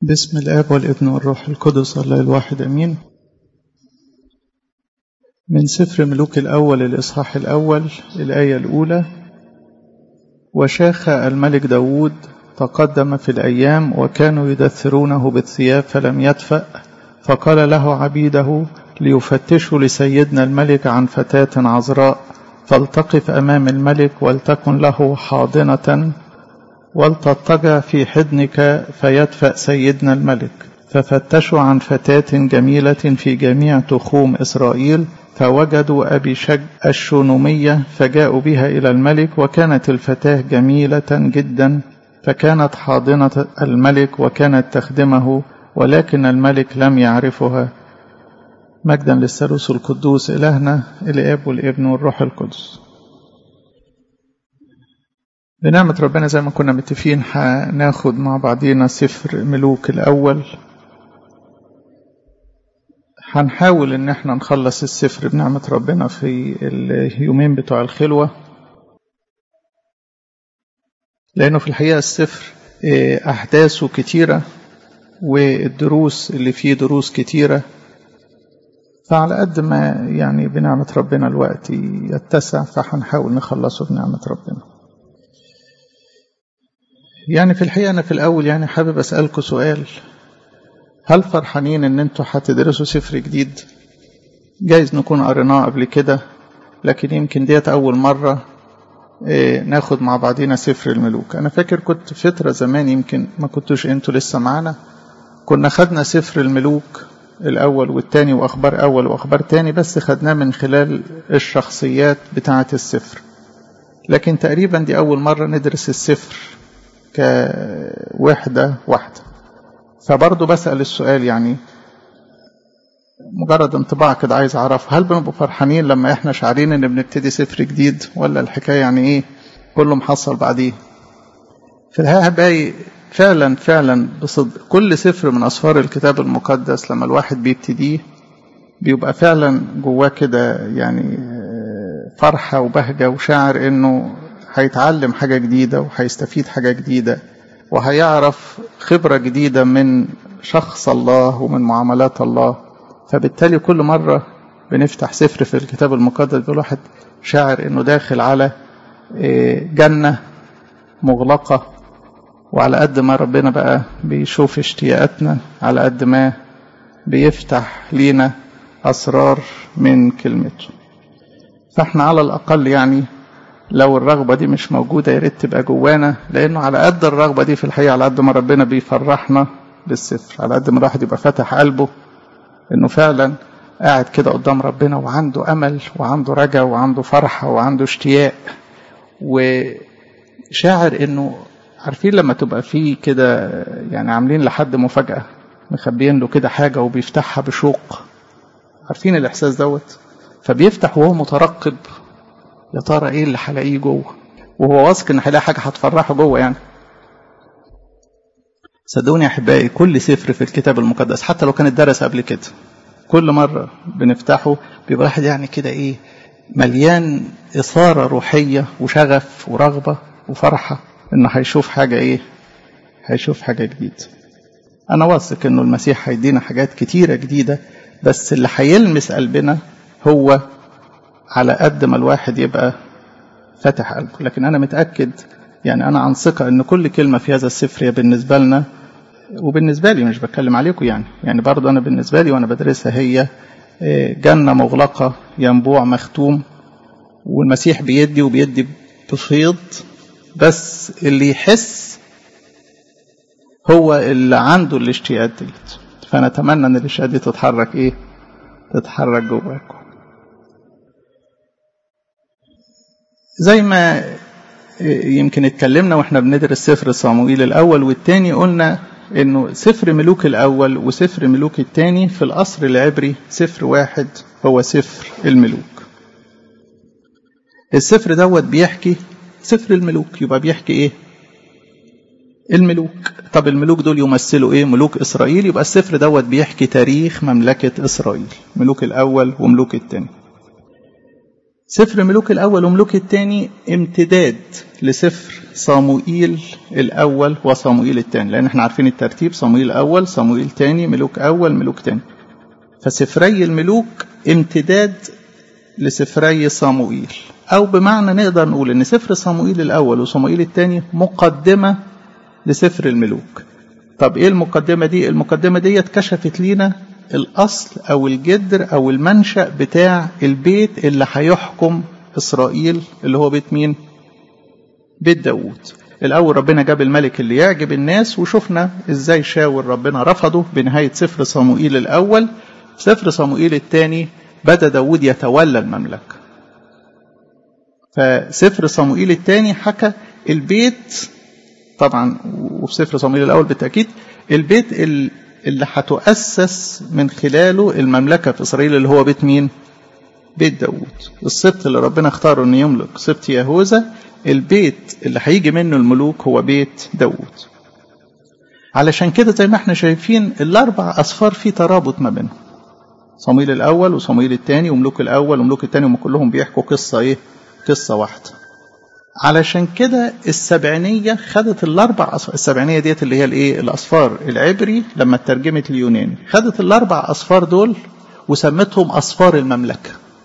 بسم الآب والابن والروح القدس الله الواحد أمين من سفر ملوك الأول الإصحاح الأول الآية الأولى وشاخ الملك داود تقدم في الأيام وكانوا يدثرونه بالثياب فلم يدفأ فقال له عبيده ليفتشوا لسيدنا الملك عن فتاة عذراء فالتقف أمام الملك ولتكن له حاضنة ولتضطجع في حضنك فيدفأ سيدنا الملك ففتشوا عن فتاة جميلة في جميع تخوم إسرائيل فوجدوا أبي شج الشونومية فجاءوا بها إلى الملك وكانت الفتاة جميلة جدا فكانت حاضنة الملك وكانت تخدمه ولكن الملك لم يعرفها مجدا للثالوث القدوس إلهنا الآب والابن والروح القدس بنعمة ربنا زي ما كنا متفقين هناخد مع بعضينا سفر ملوك الأول هنحاول إن احنا نخلص السفر بنعمة ربنا في اليومين بتوع الخلوة لأنه في الحقيقة السفر أحداثه كتيرة والدروس اللي فيه دروس كتيرة فعلى قد ما يعني بنعمة ربنا الوقت يتسع فهنحاول نخلصه بنعمة ربنا يعني في الحقيقة أنا في الأول يعني حابب أسألكم سؤال هل فرحانين إن أنتوا هتدرسوا سفر جديد جايز نكون قريناه قبل كده لكن يمكن ديت أول مرة إيه ناخد مع بعضينا سفر الملوك أنا فاكر كنت فترة زمان يمكن ما كنتوش أنتوا لسه معانا كنا خدنا سفر الملوك الأول والتاني وأخبار أول وأخبار تاني بس خدناه من خلال الشخصيات بتاعة السفر لكن تقريبا دي أول مرة ندرس السفر كوحدة واحدة فبرضه بسأل السؤال يعني مجرد انطباع كده عايز أعرف هل بنبقى فرحانين لما إحنا شعرين إن بنبتدي سفر جديد ولا الحكاية يعني إيه كله محصل بعديه في الحقيقة باقي فعلا فعلا بصدق كل سفر من أسفار الكتاب المقدس لما الواحد بيبتديه بيبقى فعلا جواه كده يعني فرحة وبهجة وشاعر إنه هيتعلم حاجة جديدة وهيستفيد حاجة جديدة وهيعرف خبرة جديدة من شخص الله ومن معاملات الله فبالتالي كل مرة بنفتح سفر في الكتاب المقدس الواحد شاعر انه داخل على جنة مغلقة وعلى قد ما ربنا بقى بيشوف اشتياقاتنا على قد ما بيفتح لينا أسرار من كلمته فاحنا على الأقل يعني لو الرغبة دي مش موجودة يا ريت تبقى جوانا لأنه على قد الرغبة دي في الحقيقة على قد ما ربنا بيفرحنا بالسفر على قد ما الواحد يبقى فاتح قلبه إنه فعلا قاعد كده قدام ربنا وعنده أمل وعنده رجا وعنده فرحة وعنده اشتياق وشاعر إنه عارفين لما تبقى فيه كده يعني عاملين لحد مفاجأة مخبيين له كده حاجة وبيفتحها بشوق عارفين الإحساس دوت فبيفتح وهو مترقب يا ترى ايه اللي هلاقيه جوه وهو واثق ان هيلاقي حاجه هتفرحه جوه يعني صدقوني يا احبائي كل سفر في الكتاب المقدس حتى لو كان اتدرس قبل كده كل مره بنفتحه بيبقى واحد يعني كده ايه مليان اثاره روحيه وشغف ورغبه وفرحه انه هيشوف حاجه ايه هيشوف حاجه جديده انا واثق انه المسيح هيدينا حاجات كتيره جديده بس اللي هيلمس قلبنا هو على قد ما الواحد يبقى فاتح قلبه لكن أنا متأكد يعني أنا عن ثقة إن كل كلمة في هذا السفر هي بالنسبة لنا وبالنسبة لي مش بتكلم عليكم يعني يعني برضه أنا بالنسبة لي وأنا بدرسها هي جنة مغلقة ينبوع مختوم والمسيح بيدي وبيدي بفيض بس اللي يحس هو اللي عنده الاشتياقات ديت فأنا أتمنى إن الاشتياقات دي تتحرك إيه؟ تتحرك جواكم زي ما يمكن اتكلمنا واحنا بندرس سفر صموئيل الاول والتاني قلنا انه سفر ملوك الاول وسفر ملوك التاني في القصر العبري سفر واحد هو سفر الملوك السفر دوت بيحكي سفر الملوك يبقى بيحكي ايه الملوك طب الملوك دول يمثلوا ايه ملوك اسرائيل يبقى السفر دوت بيحكي تاريخ مملكة اسرائيل ملوك الاول وملوك التاني سفر ملوك الأول وملوك الثاني امتداد لسفر صموئيل الأول وصموئيل الثاني لأن احنا عارفين الترتيب صموئيل أول صموئيل ثاني ملوك أول ملوك ثاني فسفري الملوك امتداد لسفري صموئيل أو بمعنى نقدر نقول إن سفر صموئيل الأول وصموئيل الثاني مقدمة لسفر الملوك طب إيه المقدمة دي؟ المقدمة دي اتكشفت لينا الأصل أو الجدر أو المنشأ بتاع البيت اللي هيحكم إسرائيل اللي هو بيت مين؟ بيت داوود الأول ربنا جاب الملك اللي يعجب الناس وشفنا إزاي شاور ربنا رفضه بنهاية سفر صموئيل الأول سفر صموئيل الثاني بدأ داود يتولى المملكة فسفر صموئيل الثاني حكى البيت طبعا وفي سفر صموئيل الأول بالتأكيد البيت اللي هتؤسس من خلاله المملكة في إسرائيل اللي هو بيت مين؟ بيت داود السبط اللي ربنا اختاره انه يملك سبط يهوذا البيت اللي هيجي منه الملوك هو بيت داود علشان كده زي ما احنا شايفين الاربع اصفار في ترابط ما بينهم صمويل الاول وصمويل الثاني وملوك الاول وملوك الثاني هم كلهم بيحكوا قصه ايه قصه واحده علشان كده السبعينية خدت الأربع أصفار السبعينية ديت اللي هي الإيه الأصفار العبري لما ترجمت اليوناني خدت الأربع أصفار دول وسمتهم أصفار المملكة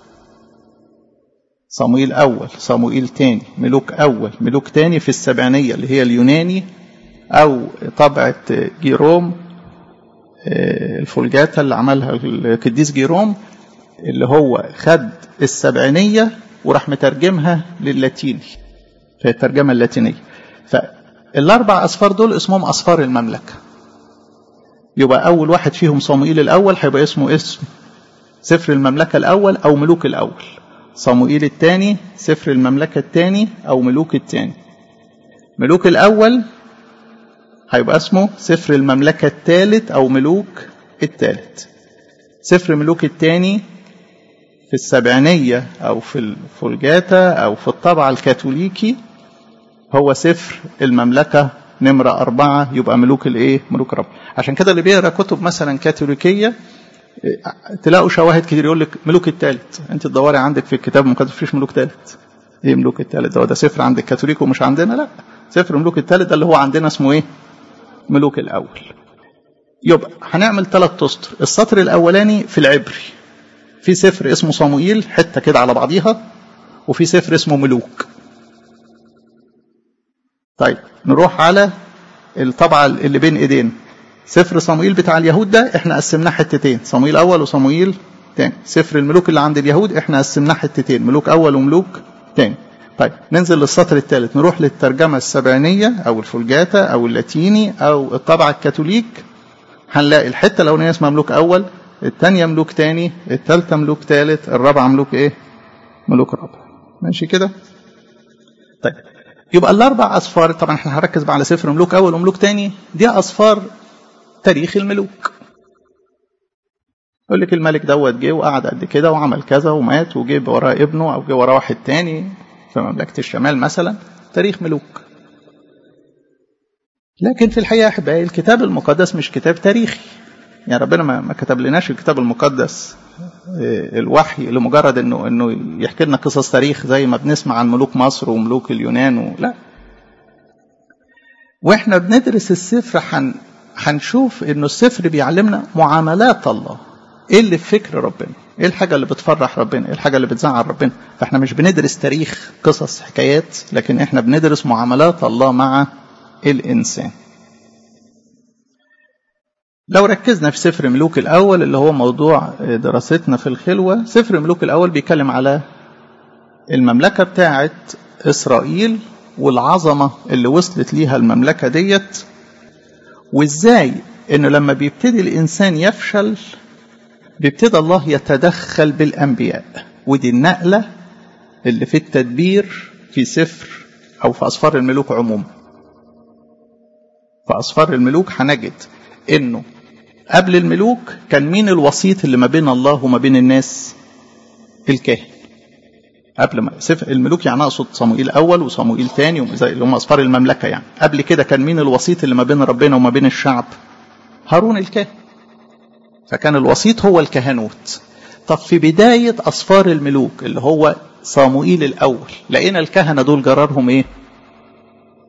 صموئيل أول صموئيل تاني ملوك أول ملوك تاني في السبعينية اللي هي اليوناني أو طبعة جيروم الفولجاتا اللي عملها القديس جيروم اللي هو خد السبعينية وراح مترجمها للاتيني في الترجمة اللاتينية فالأربع أصفار دول اسمهم أصفار المملكة يبقى أول واحد فيهم صموئيل الأول هيبقى اسمه اسم سفر المملكة الأول أو ملوك الأول صموئيل الثاني سفر المملكة الثاني أو ملوك الثاني ملوك الأول هيبقى اسمه سفر المملكة الثالث أو ملوك الثالث سفر ملوك الثاني في السبعينية أو في الفولجاتا أو في الطبع الكاثوليكي هو سفر المملكة نمرة أربعة يبقى ملوك الإيه؟ ملوك رب عشان كده اللي بيقرأ كتب مثلا كاثوليكية تلاقوا شواهد كتير يقول لك ملوك الثالث انت تدوري عندك في الكتاب المقدس مفيش ملوك ثالث ايه ملوك الثالث ده ده سفر عند الكاثوليك ومش عندنا لا سفر ملوك الثالث ده اللي هو عندنا اسمه ايه ملوك الاول يبقى هنعمل ثلاث اسطر السطر الاولاني في العبري في سفر اسمه صموئيل حته كده على بعضيها وفي سفر اسمه ملوك طيب نروح على الطبعه اللي بين ايدينا سفر صموئيل بتاع اليهود ده احنا قسمناه حتتين صموئيل اول وصموئيل تاني سفر الملوك اللي عند اليهود احنا قسمناه حتتين ملوك اول وملوك تاني طيب ننزل للسطر الثالث نروح للترجمة السبعينية او الفولجاتا او اللاتيني او الطبعة الكاثوليك هنلاقي الحتة الاولانية اسمها ملوك اول الثانية ملوك تاني الثالثة ملوك ثالث الرابعة ملوك ايه ملوك رابع ماشي كده طيب يبقى الاربع اصفار طبعا احنا هنركز بقى على سفر ملوك اول وملوك تاني دي اصفار تاريخ الملوك يقول لك الملك دوت جه وقعد قد كده وعمل كذا ومات وجه وراه ابنه او جه وراه واحد تاني في مملكه الشمال مثلا تاريخ ملوك لكن في الحقيقه احبائي الكتاب المقدس مش كتاب تاريخي يعني ربنا ما كتب لناش الكتاب المقدس الوحي لمجرد انه انه يحكي لنا قصص تاريخ زي ما بنسمع عن ملوك مصر وملوك اليونان و... لا واحنا بندرس السفر حن هنشوف انه السفر بيعلمنا معاملات الله ايه اللي في فكر ربنا ايه الحاجة اللي بتفرح ربنا ايه الحاجة اللي بتزعل ربنا فاحنا مش بندرس تاريخ قصص حكايات لكن احنا بندرس معاملات الله مع الانسان لو ركزنا في سفر ملوك الاول اللي هو موضوع دراستنا في الخلوة سفر ملوك الاول بيتكلم على المملكة بتاعت اسرائيل والعظمة اللي وصلت ليها المملكة ديت وازاي انه لما بيبتدي الانسان يفشل بيبتدي الله يتدخل بالانبياء ودي النقله اللي في التدبير في سفر او في اسفار الملوك عموما في اسفار الملوك هنجد انه قبل الملوك كان مين الوسيط اللي ما بين الله وما بين الناس الكاهن قبل ما سفر الملوك يعني اقصد صموئيل اول وصموئيل ثاني زي اللي هم اسفار المملكه يعني قبل كده كان مين الوسيط اللي ما بين ربنا وما بين الشعب هارون الكاهن فكان الوسيط هو الكهنوت طب في بدايه اسفار الملوك اللي هو صموئيل الاول لقينا الكهنه دول جرارهم ايه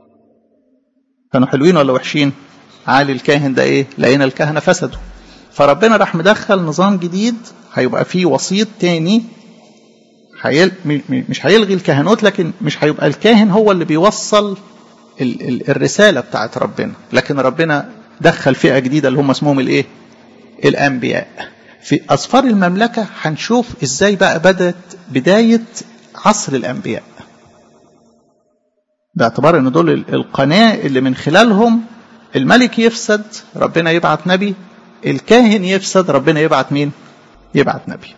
كانوا حلوين ولا وحشين عالي الكاهن ده ايه لقينا الكهنة فسدوا فربنا راح مدخل نظام جديد هيبقى فيه وسيط تاني حيل... مش هيلغي الكهنوت لكن مش هيبقى الكاهن هو اللي بيوصل ال... ال... الرسالة بتاعت ربنا لكن ربنا دخل فئة جديدة اللي هم اسمهم الايه الانبياء في اسفار المملكة هنشوف ازاي بقى بدأت بداية عصر الانبياء باعتبار ان دول القناة اللي من خلالهم الملك يفسد ربنا يبعت نبي الكاهن يفسد ربنا يبعت مين يبعت نبي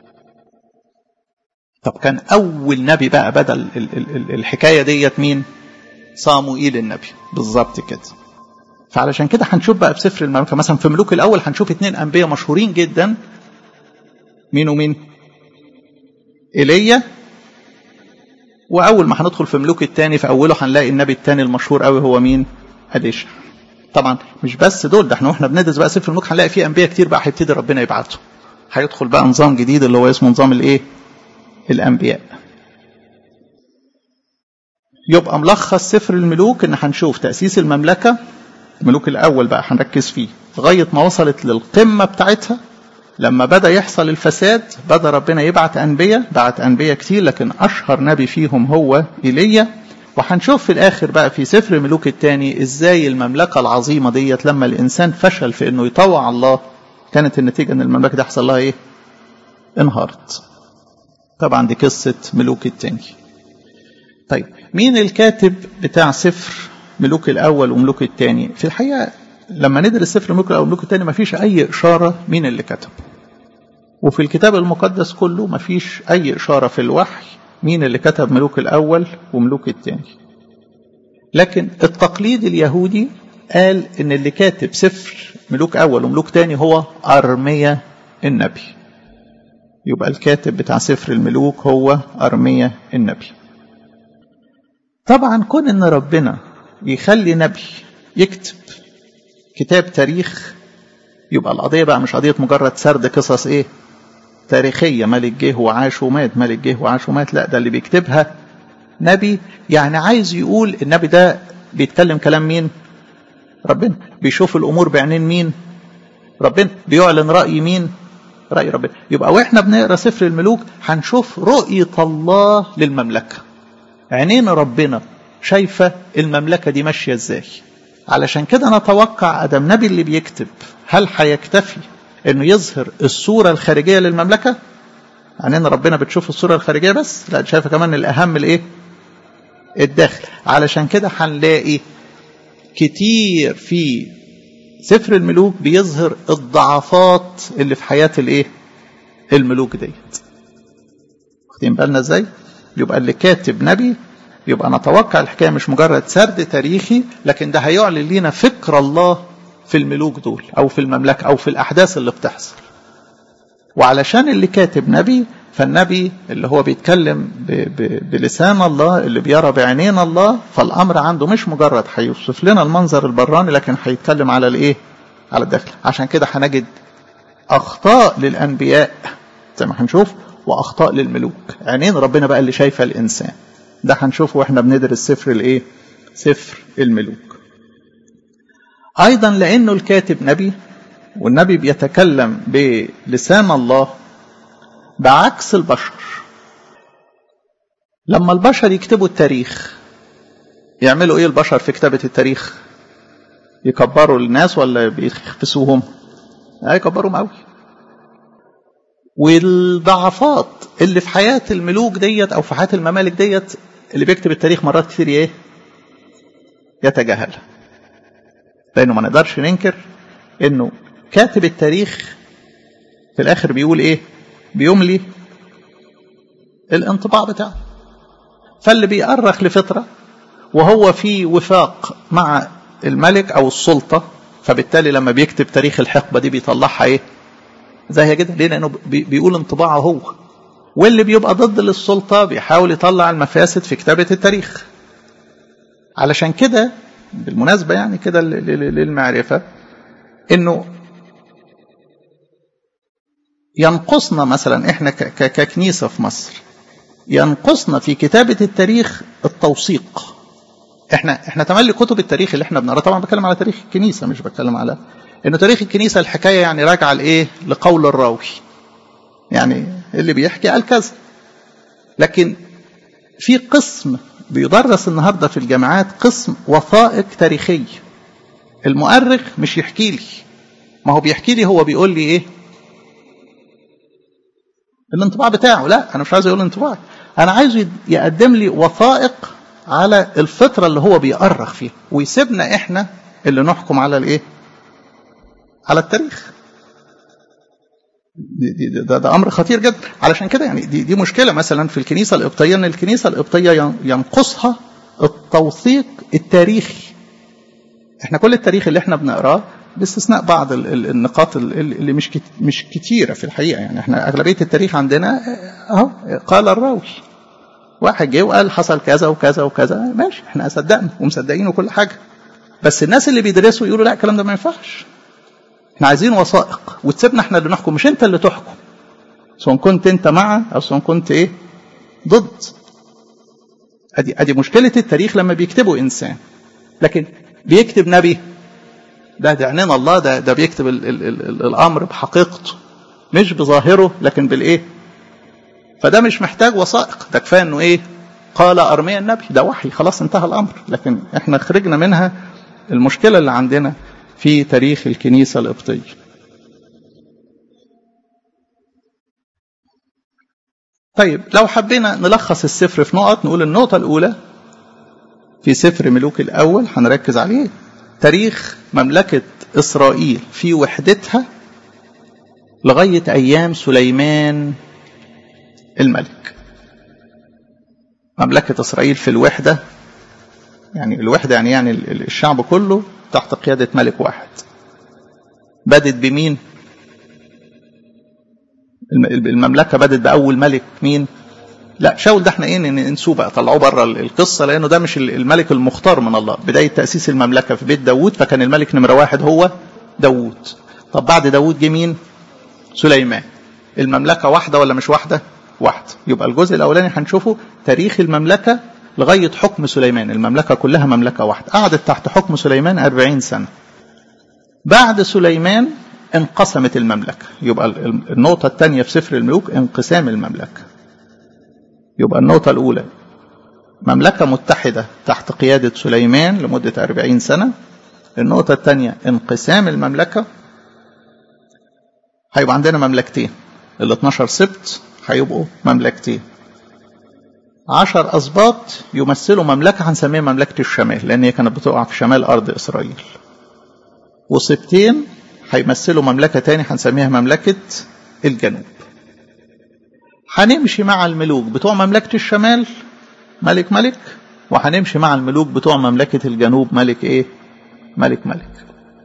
طب كان اول نبي بقى بدل الحكاية ديت مين صاموئيل النبي بالظبط كده فعلشان كده هنشوف بقى في سفر المملكة مثلا في ملوك الاول هنشوف اتنين انبياء مشهورين جدا مين ومين ايليا واول ما هندخل في ملوك الثاني في اوله هنلاقي النبي الثاني المشهور قوي هو مين اديشع طبعا مش بس دول ده احنا واحنا بندرس بقى سفر الملوك هنلاقي فيه انبياء كتير بقى هيبتدي ربنا يبعته هيدخل بقى نظام جديد اللي هو اسمه نظام الايه الانبياء يبقى ملخص سفر الملوك ان هنشوف تاسيس المملكه الملوك الاول بقى هنركز فيه لغايه ما وصلت للقمه بتاعتها لما بدا يحصل الفساد بدا ربنا يبعت انبياء بعت انبياء كتير لكن اشهر نبي فيهم هو ايليا وهنشوف في الاخر بقى في سفر الملوك الثاني ازاي المملكه العظيمه ديت لما الانسان فشل في انه يطوع الله كانت النتيجه ان المملكه دي حصل لها ايه؟ انهارت. طبعا دي قصه ملوك الثاني. طيب مين الكاتب بتاع سفر ملوك الاول وملوك الثاني؟ في الحقيقه لما ندرس سفر ملوك الاول وملوك الثاني مفيش اي اشاره مين اللي كتبه. وفي الكتاب المقدس كله مفيش اي اشاره في الوحي مين اللي كتب ملوك الأول وملوك الثاني لكن التقليد اليهودي قال إن اللي كاتب سفر ملوك أول وملوك ثاني هو أرميا النبي يبقى الكاتب بتاع سفر الملوك هو أرميا النبي طبعا كون إن ربنا يخلي نبي يكتب كتاب تاريخ يبقى القضية بقى مش قضية مجرد سرد قصص إيه تاريخية ملك جه وعاش ومات ملك جه وعاش ومات لا ده اللي بيكتبها نبي يعني عايز يقول النبي ده بيتكلم كلام مين ربنا بيشوف الأمور بعينين مين ربنا بيعلن رأي مين رأي ربنا يبقى واحنا بنقرا سفر الملوك هنشوف رؤية الله للمملكة عينين ربنا شايفة المملكة دي ماشية ازاي علشان كده نتوقع ادم نبي اللي بيكتب هل هيكتفي انه يظهر الصورة الخارجية للمملكة يعني ان ربنا بتشوف الصورة الخارجية بس لا شايفة كمان الاهم الايه الداخل علشان كده هنلاقي كتير في سفر الملوك بيظهر الضعفات اللي في حياة الايه الملوك ديت واخدين بالنا ازاي يبقى اللي كاتب نبي يبقى نتوقع الحكاية مش مجرد سرد تاريخي لكن ده هيعلن لينا فكر الله في الملوك دول او في المملكة او في الاحداث اللي بتحصل وعلشان اللي كاتب نبي فالنبي اللي هو بيتكلم ب ب بلسان الله اللي بيرى بعينين الله فالامر عنده مش مجرد هيوصف لنا المنظر البراني لكن هيتكلم على الايه على الداخل عشان كده هنجد اخطاء للانبياء زي ما هنشوف واخطاء للملوك عينين ربنا بقى اللي شايفه الانسان ده هنشوفه واحنا بندرس سفر الايه سفر الملوك ايضا لانه الكاتب نبي والنبي بيتكلم بلسان الله بعكس البشر لما البشر يكتبوا التاريخ يعملوا ايه البشر في كتابة التاريخ يكبروا الناس ولا بيخفسوهم يكبرهم قوي والضعفات اللي في حياة الملوك ديت او في حياة الممالك ديت اللي بيكتب التاريخ مرات كتير ايه يتجاهلها لانه ما نقدرش ننكر انه كاتب التاريخ في الاخر بيقول ايه بيملي الانطباع بتاعه فاللي بيأرخ لفترة وهو في وفاق مع الملك او السلطة فبالتالي لما بيكتب تاريخ الحقبة دي بيطلعها ايه زي كده ليه لانه بيقول انطباعه هو واللي بيبقى ضد للسلطة بيحاول يطلع المفاسد في كتابة التاريخ علشان كده بالمناسبة يعني كده للمعرفة انه ينقصنا مثلا احنا ككنيسة في مصر ينقصنا في كتابة التاريخ التوثيق احنا احنا تملي كتب التاريخ اللي احنا بنقراها طبعا بتكلم على تاريخ الكنيسه مش بتكلم على انه تاريخ الكنيسه الحكايه يعني راجعه لايه؟ لقول الراوي. يعني اللي بيحكي قال كذا. لكن في قسم بيدرس النهارده في الجامعات قسم وثائق تاريخيه. المؤرخ مش يحكي لي ما هو بيحكي لي هو بيقول لي ايه؟ الانطباع بتاعه لا انا مش عايز اقول انطباع انا عايزه يقدم لي وثائق على الفتره اللي هو بيأرخ فيها ويسيبنا احنا اللي نحكم على الايه على التاريخ دي دي ده, ده امر خطير جدا علشان كده يعني دي, دي مشكله مثلا في الكنيسه القبطيه ان الكنيسه القبطيه ينقصها التوثيق التاريخي احنا كل التاريخ اللي احنا بنقراه باستثناء بعض النقاط اللي مش مش كتيره في الحقيقه يعني احنا اغلبيه التاريخ عندنا اهو قال الراوي واحد جه وقال حصل كذا وكذا وكذا ماشي احنا صدقنا ومصدقين وكل حاجه بس الناس اللي بيدرسوا يقولوا لا الكلام ده ما ينفعش احنا عايزين وثائق وتسيبنا احنا اللي نحكم مش انت اللي تحكم سواء كنت انت مع او سواء كنت ايه ضد ادي ادي مشكله التاريخ لما بيكتبوا انسان لكن بيكتب نبي ده ده عنين الله ده ده بيكتب ال ال ال الامر بحقيقته مش بظاهره لكن بالايه فده مش محتاج وثائق ده كفايه انه ايه قال ارميا النبي ده وحي خلاص انتهى الامر لكن احنا خرجنا منها المشكله اللي عندنا في تاريخ الكنيسه القبطيه طيب لو حبينا نلخص السفر في نقط نقول النقطه الاولى في سفر ملوك الاول هنركز عليه تاريخ مملكة إسرائيل في وحدتها لغاية أيام سليمان الملك مملكة إسرائيل في الوحدة يعني الوحدة يعني يعني الشعب كله تحت قيادة ملك واحد بدت بمين المملكة بدت بأول ملك مين لا شاول ده احنا ايه ننسوه بقى طلعوه بره القصه لانه ده مش الملك المختار من الله بدايه تاسيس المملكه في بيت داوود فكان الملك نمره واحد هو داوود طب بعد داوود جه مين سليمان المملكه واحده ولا مش واحده واحده يبقى الجزء الاولاني هنشوفه تاريخ المملكه لغايه حكم سليمان المملكه كلها مملكه واحده قعدت تحت حكم سليمان 40 سنه بعد سليمان انقسمت المملكه يبقى النقطه الثانيه في سفر الملوك انقسام المملكه يبقى النقطة الأولى مملكة متحدة تحت قيادة سليمان لمدة أربعين سنة النقطة الثانية انقسام المملكة هيبقى عندنا مملكتين ال 12 سبت هيبقوا مملكتين عشر أسباط يمثلوا مملكة هنسميها مملكة الشمال لأن هي كانت بتقع في شمال أرض إسرائيل وسبتين هيمثلوا مملكة تاني هنسميها مملكة الجنوب هنمشي مع الملوك بتوع مملكة الشمال ملك ملك وهنمشي مع الملوك بتوع مملكة الجنوب ملك ايه ملك ملك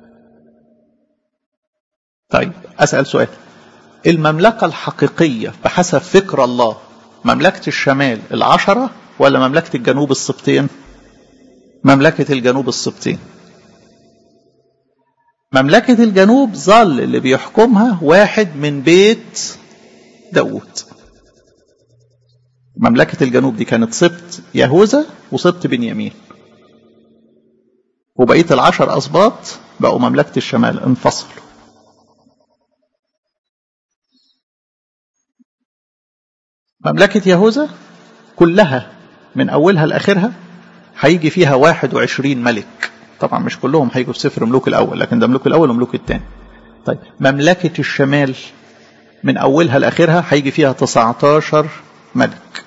طيب أسأل سؤال المملكة الحقيقية بحسب فكر الله مملكة الشمال العشرة ولا مملكة الجنوب السبطين مملكة الجنوب السبطين مملكة الجنوب ظل اللي بيحكمها واحد من بيت داود مملكة الجنوب دي كانت سبط يهوذا وسبط بنيامين وبقية العشر أسباط بقوا مملكة الشمال انفصلوا مملكة يهوذا كلها من أولها لآخرها هيجي فيها 21 ملك طبعا مش كلهم هيجوا في سفر ملوك الأول لكن ده ملوك الأول وملوك الثاني طيب مملكة الشمال من أولها لآخرها هيجي فيها 19 ملك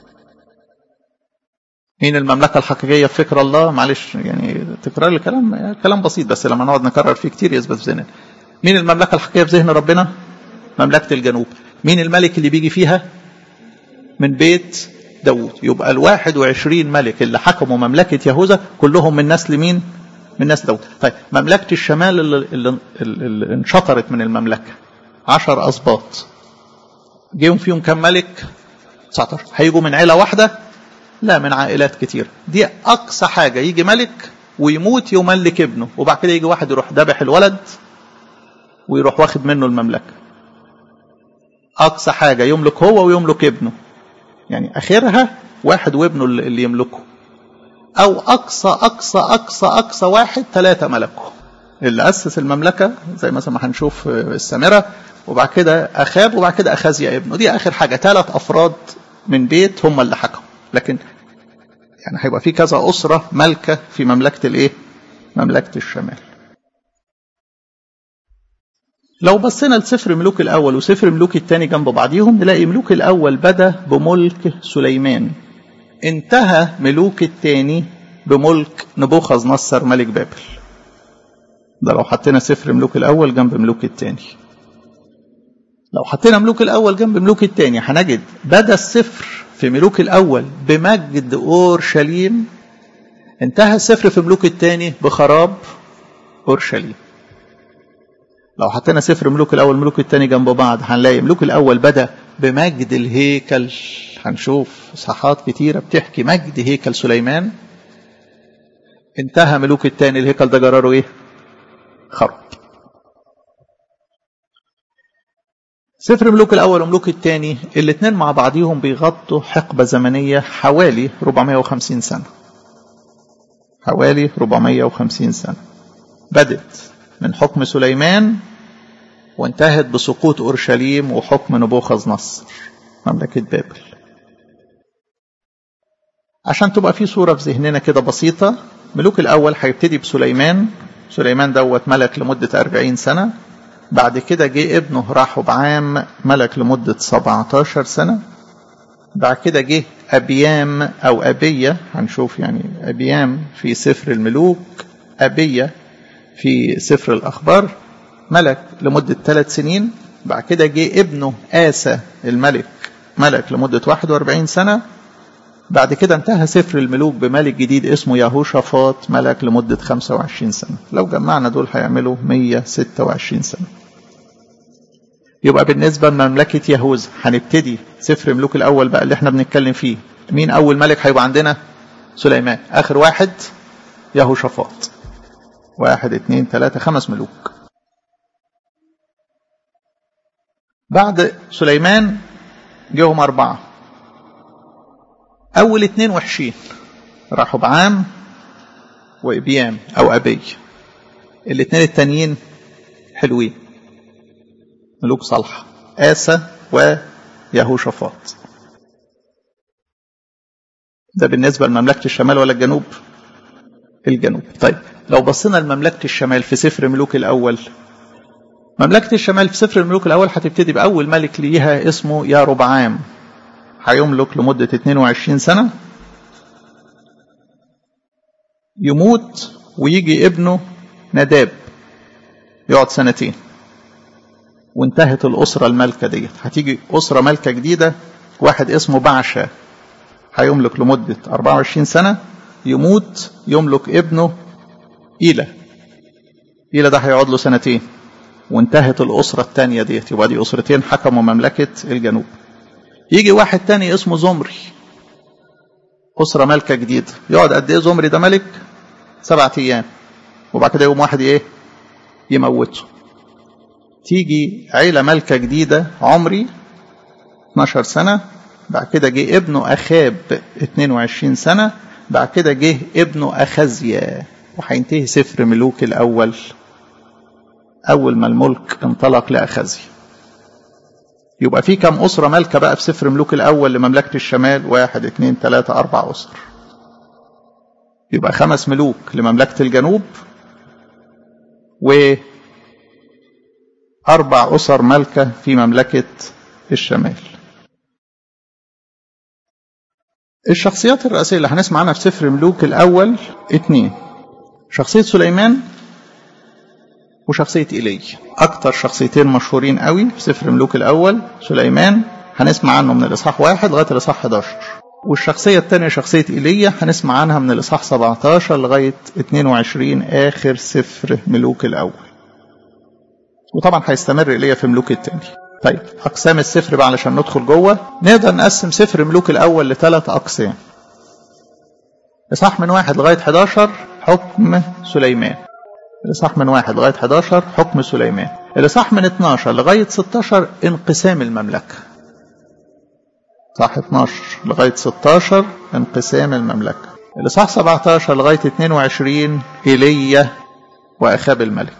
مين المملكة الحقيقية في فكر الله معلش يعني تكرار الكلام كلام بسيط بس لما نقعد نكرر فيه كتير يثبت في ذهننا مين المملكة الحقيقية في ذهن ربنا مملكة الجنوب مين الملك اللي بيجي فيها من بيت داود يبقى الواحد وعشرين ملك اللي حكموا مملكة يهوذا كلهم من نسل مين من نسل داود طيب مملكة الشمال اللي, اللي, اللي انشطرت من المملكة عشر أسباط جيهم فيهم كم ملك 19 هيجوا من عيلة واحدة لا من عائلات كتير دي أقصى حاجة يجي ملك ويموت يملك ابنه وبعد كده يجي واحد يروح ذبح الولد ويروح واخد منه المملكة أقصى حاجة يملك هو ويملك ابنه يعني آخرها واحد وابنه اللي يملكه أو أقصى أقصى أقصى أقصى واحد ثلاثة ملكوا اللي أسس المملكة زي مثلا ما هنشوف السامرة وبعد كده أخاب وبعد كده أخازيا ابنه دي آخر حاجة ثلاث أفراد من بيت هم اللي حكموا لكن يعني هيبقى في كذا أسرة ملكة في مملكة الإيه؟ مملكة الشمال لو بصينا لسفر ملوك الأول وسفر ملوك الثاني جنب بعضيهم نلاقي ملوك الأول بدأ بملك سليمان انتهى ملوك الثاني بملك نبوخذ نصر ملك بابل ده لو حطينا سفر ملوك الأول جنب ملوك الثاني لو حطينا ملوك الأول جنب ملوك الثاني هنجد بدأ السفر في ملوك الأول بمجد أورشليم انتهى السفر في ملوك الثاني بخراب أورشليم لو حطينا سفر ملوك الأول ملوك الثاني جنب بعض هنلاقي ملوك الأول بدأ بمجد الهيكل هنشوف صحات كتيرة بتحكي مجد هيكل سليمان انتهى ملوك الثاني الهيكل ده جراره ايه خرب سفر ملوك الأول وملوك الثاني الاثنين مع بعضيهم بيغطوا حقبة زمنية حوالي 450 سنة حوالي 450 سنة بدت من حكم سليمان وانتهت بسقوط أورشليم وحكم نبوخذ نصر مملكة بابل عشان تبقى في صورة في ذهننا كده بسيطة ملوك الأول هيبتدي بسليمان سليمان دوت ملك لمدة 40 سنة بعد كده جه ابنه رحبعام ملك لمدة 17 سنة بعد كده جه أبيام أو أبية هنشوف يعني أبيام في سفر الملوك أبية في سفر الأخبار ملك لمدة ثلاث سنين بعد كده جه ابنه آسى الملك ملك لمدة 41 سنة بعد كده انتهى سفر الملوك بملك جديد اسمه يهوشافاط ملك لمدة 25 سنة لو جمعنا دول هيعملوا 126 سنة يبقى بالنسبة لمملكة يهوذا هنبتدي سفر ملوك الأول بقى اللي احنا بنتكلم فيه مين أول ملك هيبقى عندنا سليمان آخر واحد يهوشافاط واحد اتنين تلاتة خمس ملوك بعد سليمان جاهم أربعة أول اتنين وحشين راحوا بعام وإبيام أو أبي الاتنين التانيين حلوين ملوك صالحة آسى ويهوشافاط ده بالنسبة لمملكة الشمال ولا الجنوب الجنوب طيب لو بصينا لمملكة الشمال في سفر ملوك الأول مملكة الشمال في سفر الملوك الأول هتبتدي بأول ملك ليها اسمه يا ربعام هيملك لمدة 22 سنة يموت ويجي ابنه نداب يقعد سنتين وانتهت الأسرة الملكة ديت هتيجي أسرة ملكة جديدة واحد اسمه بعشا هيملك لمدة 24 سنة يموت يملك ابنه إيلا إيلا ده هيقعد له سنتين وانتهت الأسرة الثانية ديت يبقى دي أسرتين حكموا مملكة الجنوب يجي واحد تاني اسمه زمري أسرة ملكة جديدة يقعد قد إيه زمري ده ملك سبعة أيام وبعد كده يوم واحد إيه يموته تيجي عيلة ملكة جديدة عمري 12 سنة بعد كده جه ابنه أخاب 22 سنة بعد كده جه ابنه أخزيا وهينتهي سفر ملوك الأول أول ما الملك انطلق لأخزيا يبقى في كم أسرة مالكة بقى في سفر ملوك الأول لمملكة الشمال واحد اتنين تلاتة أربع أسر يبقى خمس ملوك لمملكة الجنوب وأربع أسر مالكة في مملكة الشمال الشخصيات الرئيسية اللي هنسمع عنها في سفر ملوك الأول اتنين شخصية سليمان وشخصية إيلي أكتر شخصيتين مشهورين قوي في سفر ملوك الأول سليمان هنسمع عنه من الإصحاح واحد لغاية الإصحاح 11 والشخصية الثانية شخصية إيليا هنسمع عنها من الإصحاح 17 لغاية 22 آخر سفر ملوك الأول وطبعا هيستمر إيليا في ملوك الثاني طيب أقسام السفر بقى علشان ندخل جوه نقدر نقسم سفر ملوك الأول لثلاث أقسام إصحاح من واحد لغاية 11 حكم سليمان الإصحاح من واحد لغاية 11 حكم سليمان الإصحاح من 12 لغاية 16 انقسام المملكة صح 12 لغاية 16 انقسام المملكة الإصحاح 17 لغاية 22 إيليا وأخاب الملك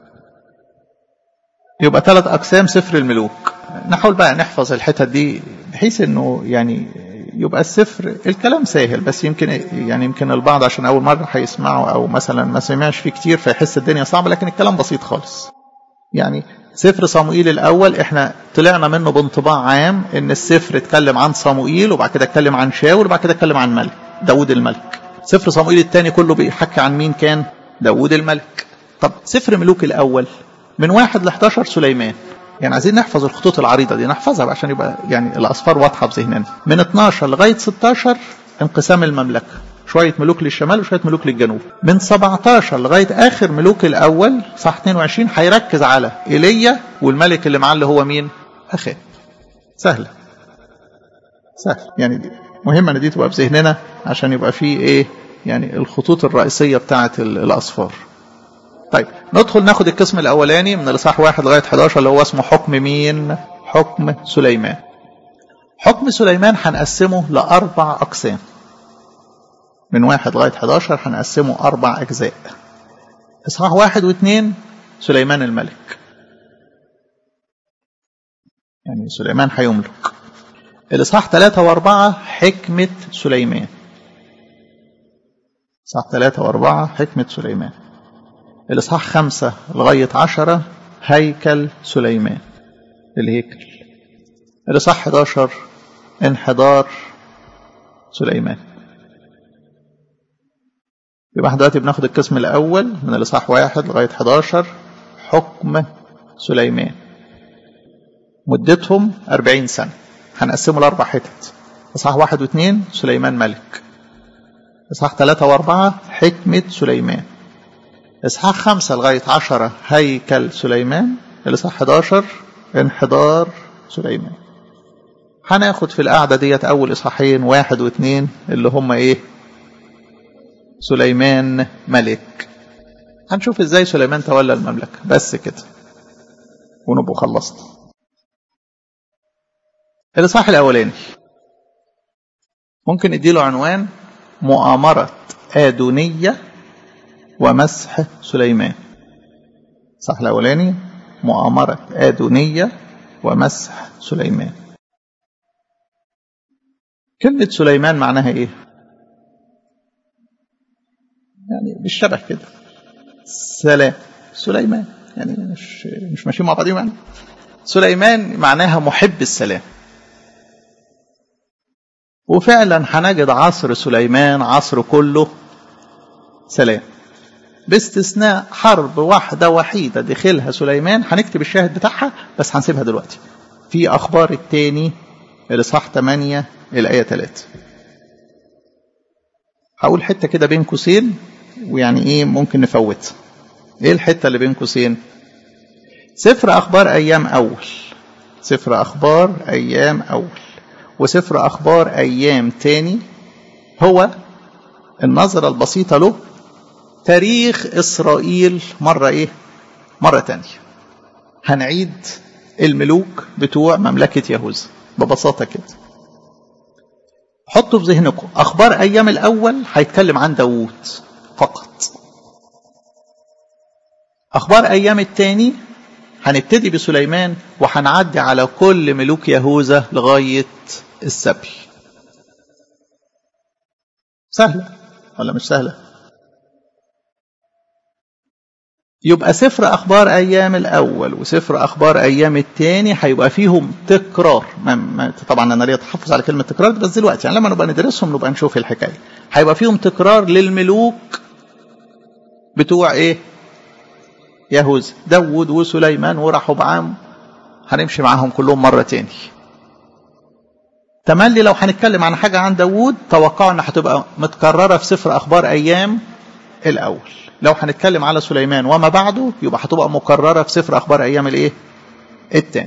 يبقى ثلاث أقسام سفر الملوك نحاول بقى نحفظ الحتت دي بحيث إنه يعني يبقى السفر الكلام سهل بس يمكن يعني يمكن البعض عشان أول مرة هيسمعه أو مثلا ما سمعش فيه كتير فيحس الدنيا صعبة لكن الكلام بسيط خالص يعني سفر صموئيل الأول احنا طلعنا منه بانطباع عام إن السفر اتكلم عن صموئيل وبعد كده اتكلم عن شاول وبعد كده اتكلم عن ملك داود الملك سفر صموئيل الثاني كله بيحكي عن مين كان داود الملك طب سفر ملوك الأول من واحد ل 11 سليمان يعني عايزين نحفظ الخطوط العريضة دي نحفظها عشان يبقى يعني الأصفار واضحة في ذهننا من 12 لغاية 16 انقسام المملكة شوية ملوك للشمال وشوية ملوك للجنوب من 17 لغاية آخر ملوك الأول صح 22 هيركز على إيليا والملك اللي معاه اللي هو مين أخاب سهلة سهل يعني دي مهمة ان دي تبقى في ذهننا عشان يبقى فيه ايه يعني الخطوط الرئيسية بتاعة الأصفار طيب ندخل ناخد القسم الأولاني من الإصحاح واحد لغاية 11 اللي هو اسمه حكم مين حكم سليمان حكم سليمان هنقسمه لأربع أقسام من واحد لغاية 11 هنقسمه أربع أجزاء إصحاح واحد واثنين سليمان الملك يعني سليمان هيملك الإصحاح ثلاثة وأربعة حكمة سليمان إصحاح ثلاثة وأربعة حكمة سليمان الإصحاح خمسة لغاية عشرة هيكل سليمان الهيكل الإصحاح 11 انحدار سليمان يبقى احنا دلوقتي بناخد القسم الأول من الإصحاح واحد لغاية 11 حكم سليمان مدتهم 40 سنة هنقسمه لأربع حتت إصحاح واحد واثنين سليمان ملك إصحاح ثلاثة وأربعة حكمة سليمان إصحاح خمسة لغاية عشرة هيكل سليمان الإصحاح 11 انحدار سليمان هناخد في القعدة ديت أول إصحاحين واحد واثنين اللي هم إيه سليمان ملك هنشوف إزاي سليمان تولى المملكة بس كده ونبقوا خلصنا الإصحاح الأولاني ممكن نديله عنوان مؤامرة آدونية ومسح سليمان الإصحاح الأولاني مؤامرة آدونية ومسح سليمان كلمة سليمان معناها إيه؟ يعني بالشبه كده سلام سليمان يعني مش مش ماشيين مع بعضهم يعني سليمان معناها محب السلام وفعلا هنجد عصر سليمان عصر كله سلام باستثناء حرب واحدة وحيدة دخلها سليمان هنكتب الشاهد بتاعها بس هنسيبها دلوقتي في أخبار التاني الإصحاح 8 الآية 3 هقول حتة كده بين قوسين ويعني إيه ممكن نفوتها إيه الحتة اللي بين قوسين سفر أخبار أيام أول سفر أخبار أيام أول وسفر أخبار أيام تاني هو النظرة البسيطة له تاريخ إسرائيل مرة إيه مرة تانية هنعيد الملوك بتوع مملكة يهوذا ببساطة كده حطوا في ذهنكم أخبار أيام الأول هيتكلم عن داوود فقط أخبار أيام التاني هنبتدي بسليمان وهنعدي على كل ملوك يهوذا لغاية السبي سهلة ولا مش سهلة يبقى سفر أخبار أيام الأول وسفر أخبار أيام الثاني هيبقى فيهم تكرار ما ما طبعا أنا ليا تحفظ على كلمة تكرار بس دلوقتي يعني لما نبقى ندرسهم نبقى نشوف الحكاية هيبقى فيهم تكرار للملوك بتوع إيه يهوذا داود وسليمان ورحبعام هنمشي معاهم كلهم مرة تاني تملي لو هنتكلم عن حاجة عن داود توقعوا انها هتبقى متكررة في سفر أخبار أيام الأول لو هنتكلم على سليمان وما بعده يبقى هتبقى مكررة في سفر أخبار أيام الإيه؟ التاني.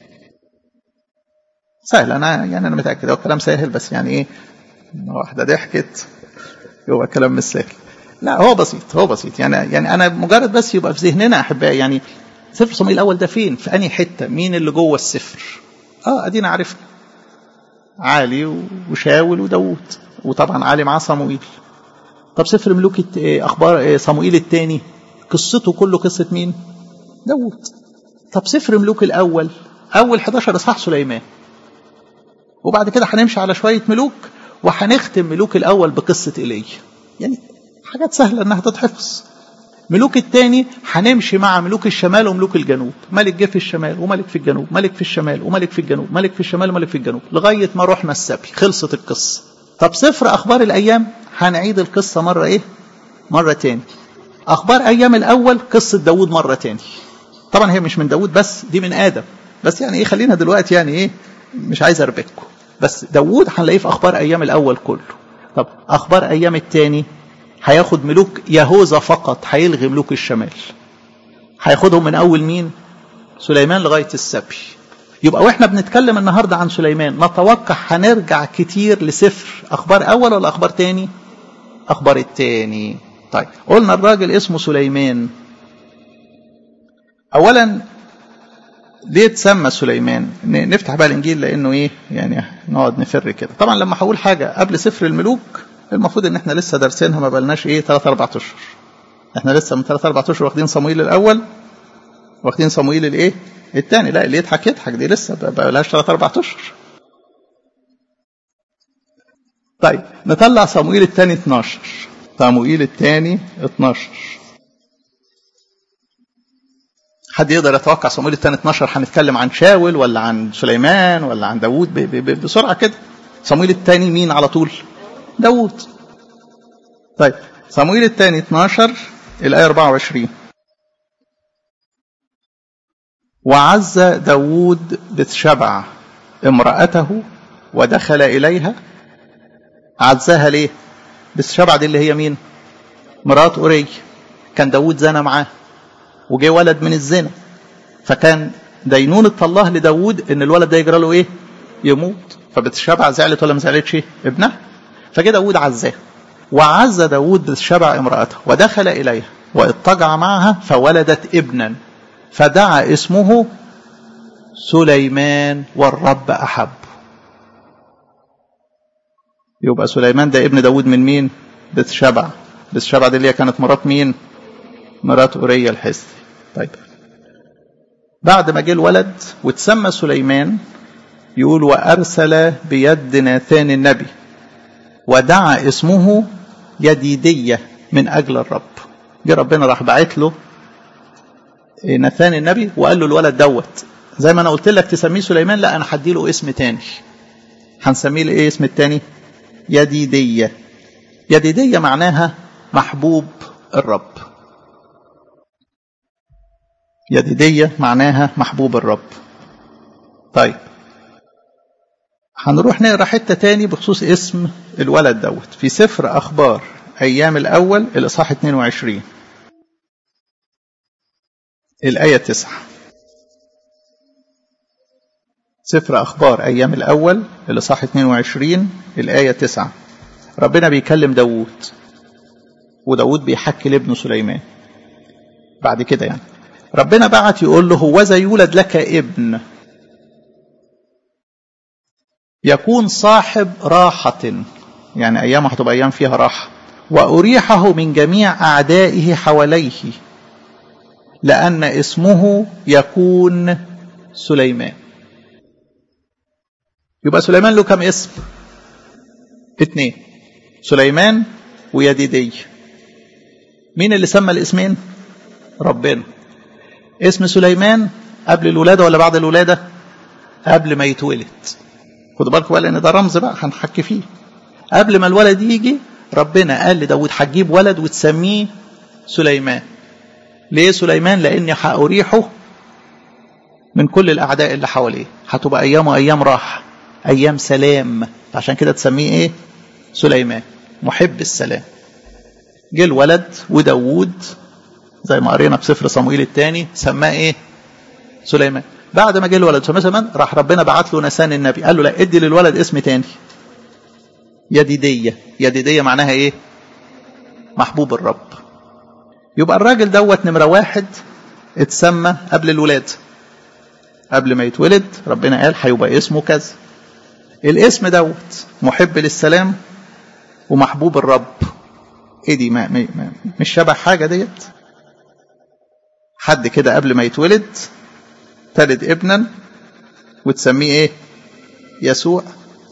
سهل أنا يعني أنا متأكد هو الكلام سهل بس يعني إيه؟ واحدة ضحكت يبقى كلام مش سهل. لا هو بسيط هو بسيط يعني يعني أنا مجرد بس يبقى في ذهننا أحبائي يعني سفر صموئيل الأول ده فين؟ في أنهي حتة؟ مين اللي جوه السفر؟ أه أدينا عرفنا. علي وشاول وداوود وطبعا علي معاه صموئيل طب سفر ملوك اخبار صموئيل الثاني قصته كله قصه مين داوود طب سفر ملوك الاول اول 11 اصحاح سليمان وبعد كده هنمشي على شويه ملوك وهنختم ملوك الاول بقصه ايليا يعني حاجات سهله انها تتحفظ ملوك الثاني هنمشي مع ملوك الشمال وملوك الجنوب ملك جه في الشمال وملك في الجنوب ملك في الشمال وملك في الجنوب ملك في الشمال وملك في الجنوب لغايه ما رحنا السبي خلصت القصه طب سفر اخبار الايام هنعيد القصه مره ايه مره تاني اخبار ايام الاول قصه داوود مره تاني طبعا هي مش من داوود بس دي من ادم بس يعني ايه خلينا دلوقتي يعني ايه مش عايز اربككم بس داوود هنلاقيه في اخبار ايام الاول كله طب اخبار ايام الثاني هياخد ملوك يهوذا فقط هيلغي ملوك الشمال هياخدهم من اول مين سليمان لغايه السبي يبقى واحنا بنتكلم النهارده عن سليمان نتوقع هنرجع كتير لسفر اخبار اول ولا اخبار تاني اخبار التاني طيب قلنا الراجل اسمه سليمان اولا ليه اتسمى سليمان نفتح بقى الانجيل لانه ايه يعني نقعد نفر كده طبعا لما هقول حاجه قبل سفر الملوك المفروض ان احنا لسه دارسينها ما بقالناش ايه 3 4 اشهر احنا لسه من 3 4 اشهر واخدين صمويل الاول واخدين صمويل الايه الثاني لا اللي يضحك يضحك دي لسه ما بقالهاش 3 4 اشهر طيب نطلع صمويل الثاني 12 صمويل الثاني 12 حد يقدر يتوقع صمويل الثاني 12 هنتكلم عن شاول ولا عن سليمان ولا عن داوود بسرعه كده صمويل الثاني مين على طول داوود طيب صمويل الثاني 12 الآية 24 وعز داوود بتشبع امرأته ودخل إليها عزها ليه بتشبع دي اللي هي مين مرات أوري كان داوود زنى معاه وجه ولد من الزنا فكان دينونة الله لداوود ان الولد ده يجرى له ايه يموت فبتشبع زعلت ولا ما زعلتش ابنها فجاء داود عزاه وعز داود بالشبع امرأته ودخل إليها واضطجع معها فولدت ابنا فدعا اسمه سليمان والرب أحب يبقى سليمان ده ابن داود من مين بتشبع بتشبع دي اللي هي كانت مرات مين مرات أوريا الحسي طيب بعد ما جه الولد وتسمى سليمان يقول وأرسل بيد ناثان النبي ودعا اسمه يديدية من أجل الرب جه ربنا راح باعت له ناثان النبي وقال له الولد دوت زي ما انا قلت لك تسميه سليمان لا انا هدي له اسم تاني هنسميه ايه اسم التاني يديدية يديدية معناها محبوب الرب يديدية معناها محبوب الرب طيب هنروح نقرا حته تاني بخصوص اسم الولد دوت في سفر اخبار ايام الاول الاصحاح 22 الايه 9 سفر اخبار ايام الاول الاصحاح 22 الايه 9 ربنا بيكلم داوود وداوود بيحكي لابنه سليمان بعد كده يعني ربنا بعت يقول له هوذا يولد لك ابن يكون صاحب راحة يعني أيام هتبقى أيام فيها راحة وأريحه من جميع أعدائه حواليه لأن اسمه يكون سليمان يبقى سليمان له كم اسم اتنين سليمان ويديدي مين اللي سمى الاسمين ربنا اسم سليمان قبل الولادة ولا بعد الولادة قبل ما يتولد خدوا بالكم بقى لان ده رمز بقى هنحكي فيه قبل ما الولد يجي ربنا قال لداود هتجيب ولد وتسميه سليمان ليه سليمان لاني هأريحه من كل الاعداء اللي حواليه هتبقى ايامه ايام راحه ايام سلام عشان كده تسميه ايه سليمان محب السلام جه الولد وداوود زي ما قرينا في سفر صموئيل الثاني سماه ايه سليمان بعد ما جه الولد سماه سليمان راح ربنا بعت له نسان النبي قال له لا ادي للولد اسم تاني يديدية يديدية معناها ايه محبوب الرب يبقى الراجل دوت نمرة واحد اتسمى قبل الولاد قبل ما يتولد ربنا قال هيبقى اسمه كذا الاسم دوت محب للسلام ومحبوب الرب ايه دي ما, ما, ما مش شبه حاجة ديت حد كده قبل ما يتولد تلد ابنا وتسميه ايه يسوع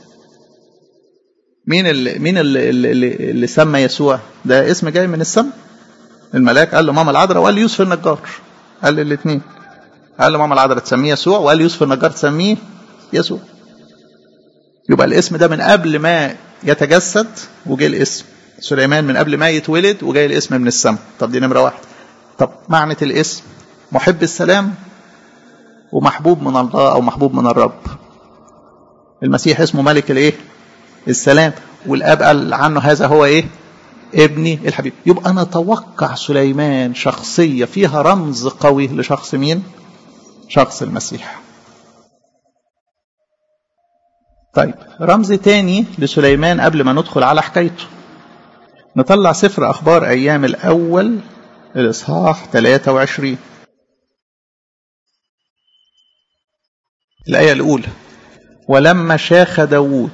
مين اللي مين اللي, اللي, اللي سمى يسوع ده اسم جاي من السماء الملاك قال له ماما العذراء وقال يوسف النجار قال الاثنين قال له ماما العذراء تسميه يسوع وقال يوسف النجار تسميه يسوع يبقى الاسم ده من قبل ما يتجسد وجاي الاسم سليمان من قبل ما يتولد وجاي الاسم من السماء طب دي نمرة واحد طب معنى الاسم محب السلام ومحبوب من الله أو محبوب من الرب المسيح اسمه ملك الايه السلام والاب قال عنه هذا هو ايه ابني الحبيب يبقى نتوقع سليمان شخصية فيها رمز قوي لشخص مين شخص المسيح طيب رمز تاني لسليمان قبل ما ندخل على حكايته نطلع سفر أخبار أيام الأول الإصحاح 23 الآية الأولى ولما شاخ داوود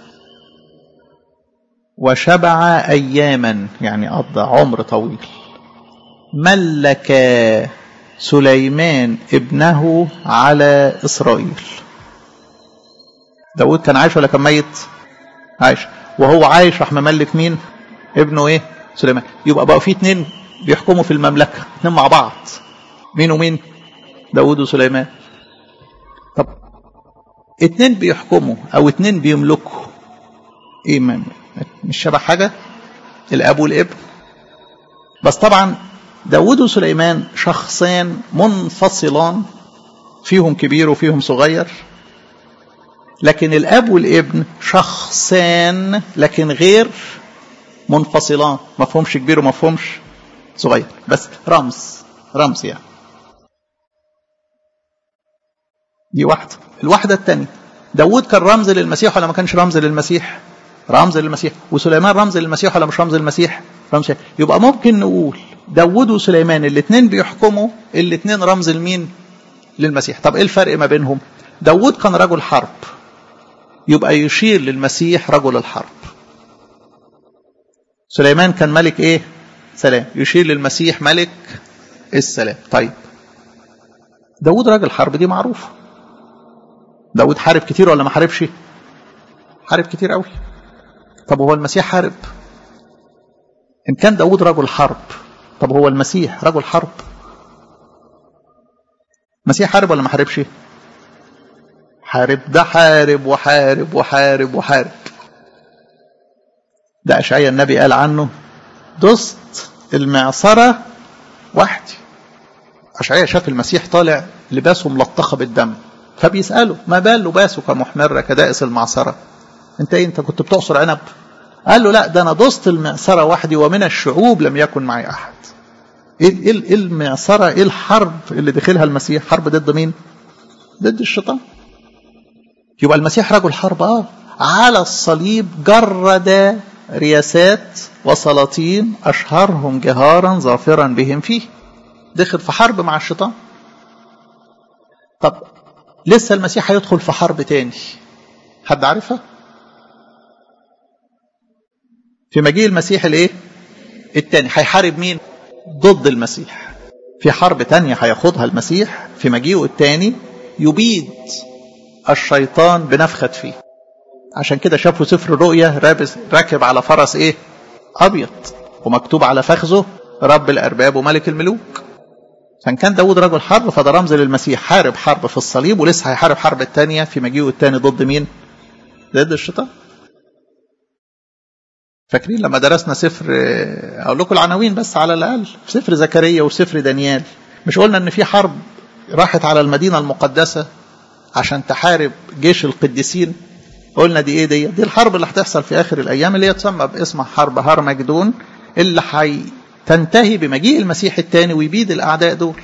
وشبع أياما يعني قضى عمر طويل ملك سليمان ابنه على إسرائيل داود كان عايش ولا كان ميت عايش وهو عايش راح مملك مين ابنه ايه سليمان يبقى بقى في اتنين بيحكموا في المملكة اتنين مع بعض مين ومين داود وسليمان طب اتنين بيحكموا او اتنين بيملكوا ايه ما مش شبه حاجة الاب والابن بس طبعا داود وسليمان شخصان منفصلان فيهم كبير وفيهم صغير لكن الاب والابن شخصان لكن غير منفصلان ما فهمش كبير وما فهمش صغير بس رمز رمز يعني دي واحدة الواحدة الثانية داود كان رمز للمسيح ولا ما كانش رمز للمسيح رمز للمسيح وسليمان رمز للمسيح ولا مش رمز للمسيح رمز يبقى ممكن نقول داود وسليمان الاثنين بيحكموا الاثنين رمز لمين للمسيح طب ايه الفرق ما بينهم داود كان رجل حرب يبقى يشير للمسيح رجل الحرب سليمان كان ملك ايه سلام يشير للمسيح ملك السلام طيب داود راجل حرب دي معروفة داود حارب كتير ولا ما حاربش حارب كتير قوي طب هو المسيح حارب ان كان داود رجل حرب طب هو المسيح رجل حرب المسيح حارب ولا ما حاربش حارب ده حارب وحارب وحارب وحارب ده أشعيا النبي قال عنه دست المعصرة وحدي أشعيا شاف المسيح طالع لباسه ملطخة بالدم فبيسأله ما بال لباسك محمرة كدائس المعصرة انت ايه انت كنت بتعصر عنب قال له لا ده انا دست المعصرة وحدي ومن الشعوب لم يكن معي احد ايه ايه المعصرة ايه الحرب اللي دخلها المسيح حرب ضد مين ضد الشيطان يبقى المسيح رجل حرب اه على الصليب جرد رياسات وسلاطين اشهرهم جهارا ظافرا بهم فيه دخل في حرب مع الشيطان طب لسه المسيح هيدخل في حرب تاني حد عارفها في مجيء المسيح الايه التاني هيحارب مين ضد المسيح في حرب تانية هياخدها المسيح في مجيئه التاني يبيد الشيطان بنفخة فيه عشان كده شافوا سفر الرؤيا راكب على فرس ايه ابيض ومكتوب على فخذه رب الارباب وملك الملوك فان كان داود رجل حرب فده رمز للمسيح حارب حرب في الصليب ولسه هيحارب حرب الثانيه في مجيئه الثاني ضد مين ضد الشيطان فاكرين لما درسنا سفر اقول لكم العناوين بس على الاقل في سفر زكريا وسفر دانيال مش قلنا ان في حرب راحت على المدينه المقدسه عشان تحارب جيش القديسين قلنا دي ايه دي دي الحرب اللي هتحصل في اخر الايام اللي هي تسمى باسم حرب هرمجدون اللي حي تنتهي بمجيء المسيح الثاني ويبيد الاعداء دول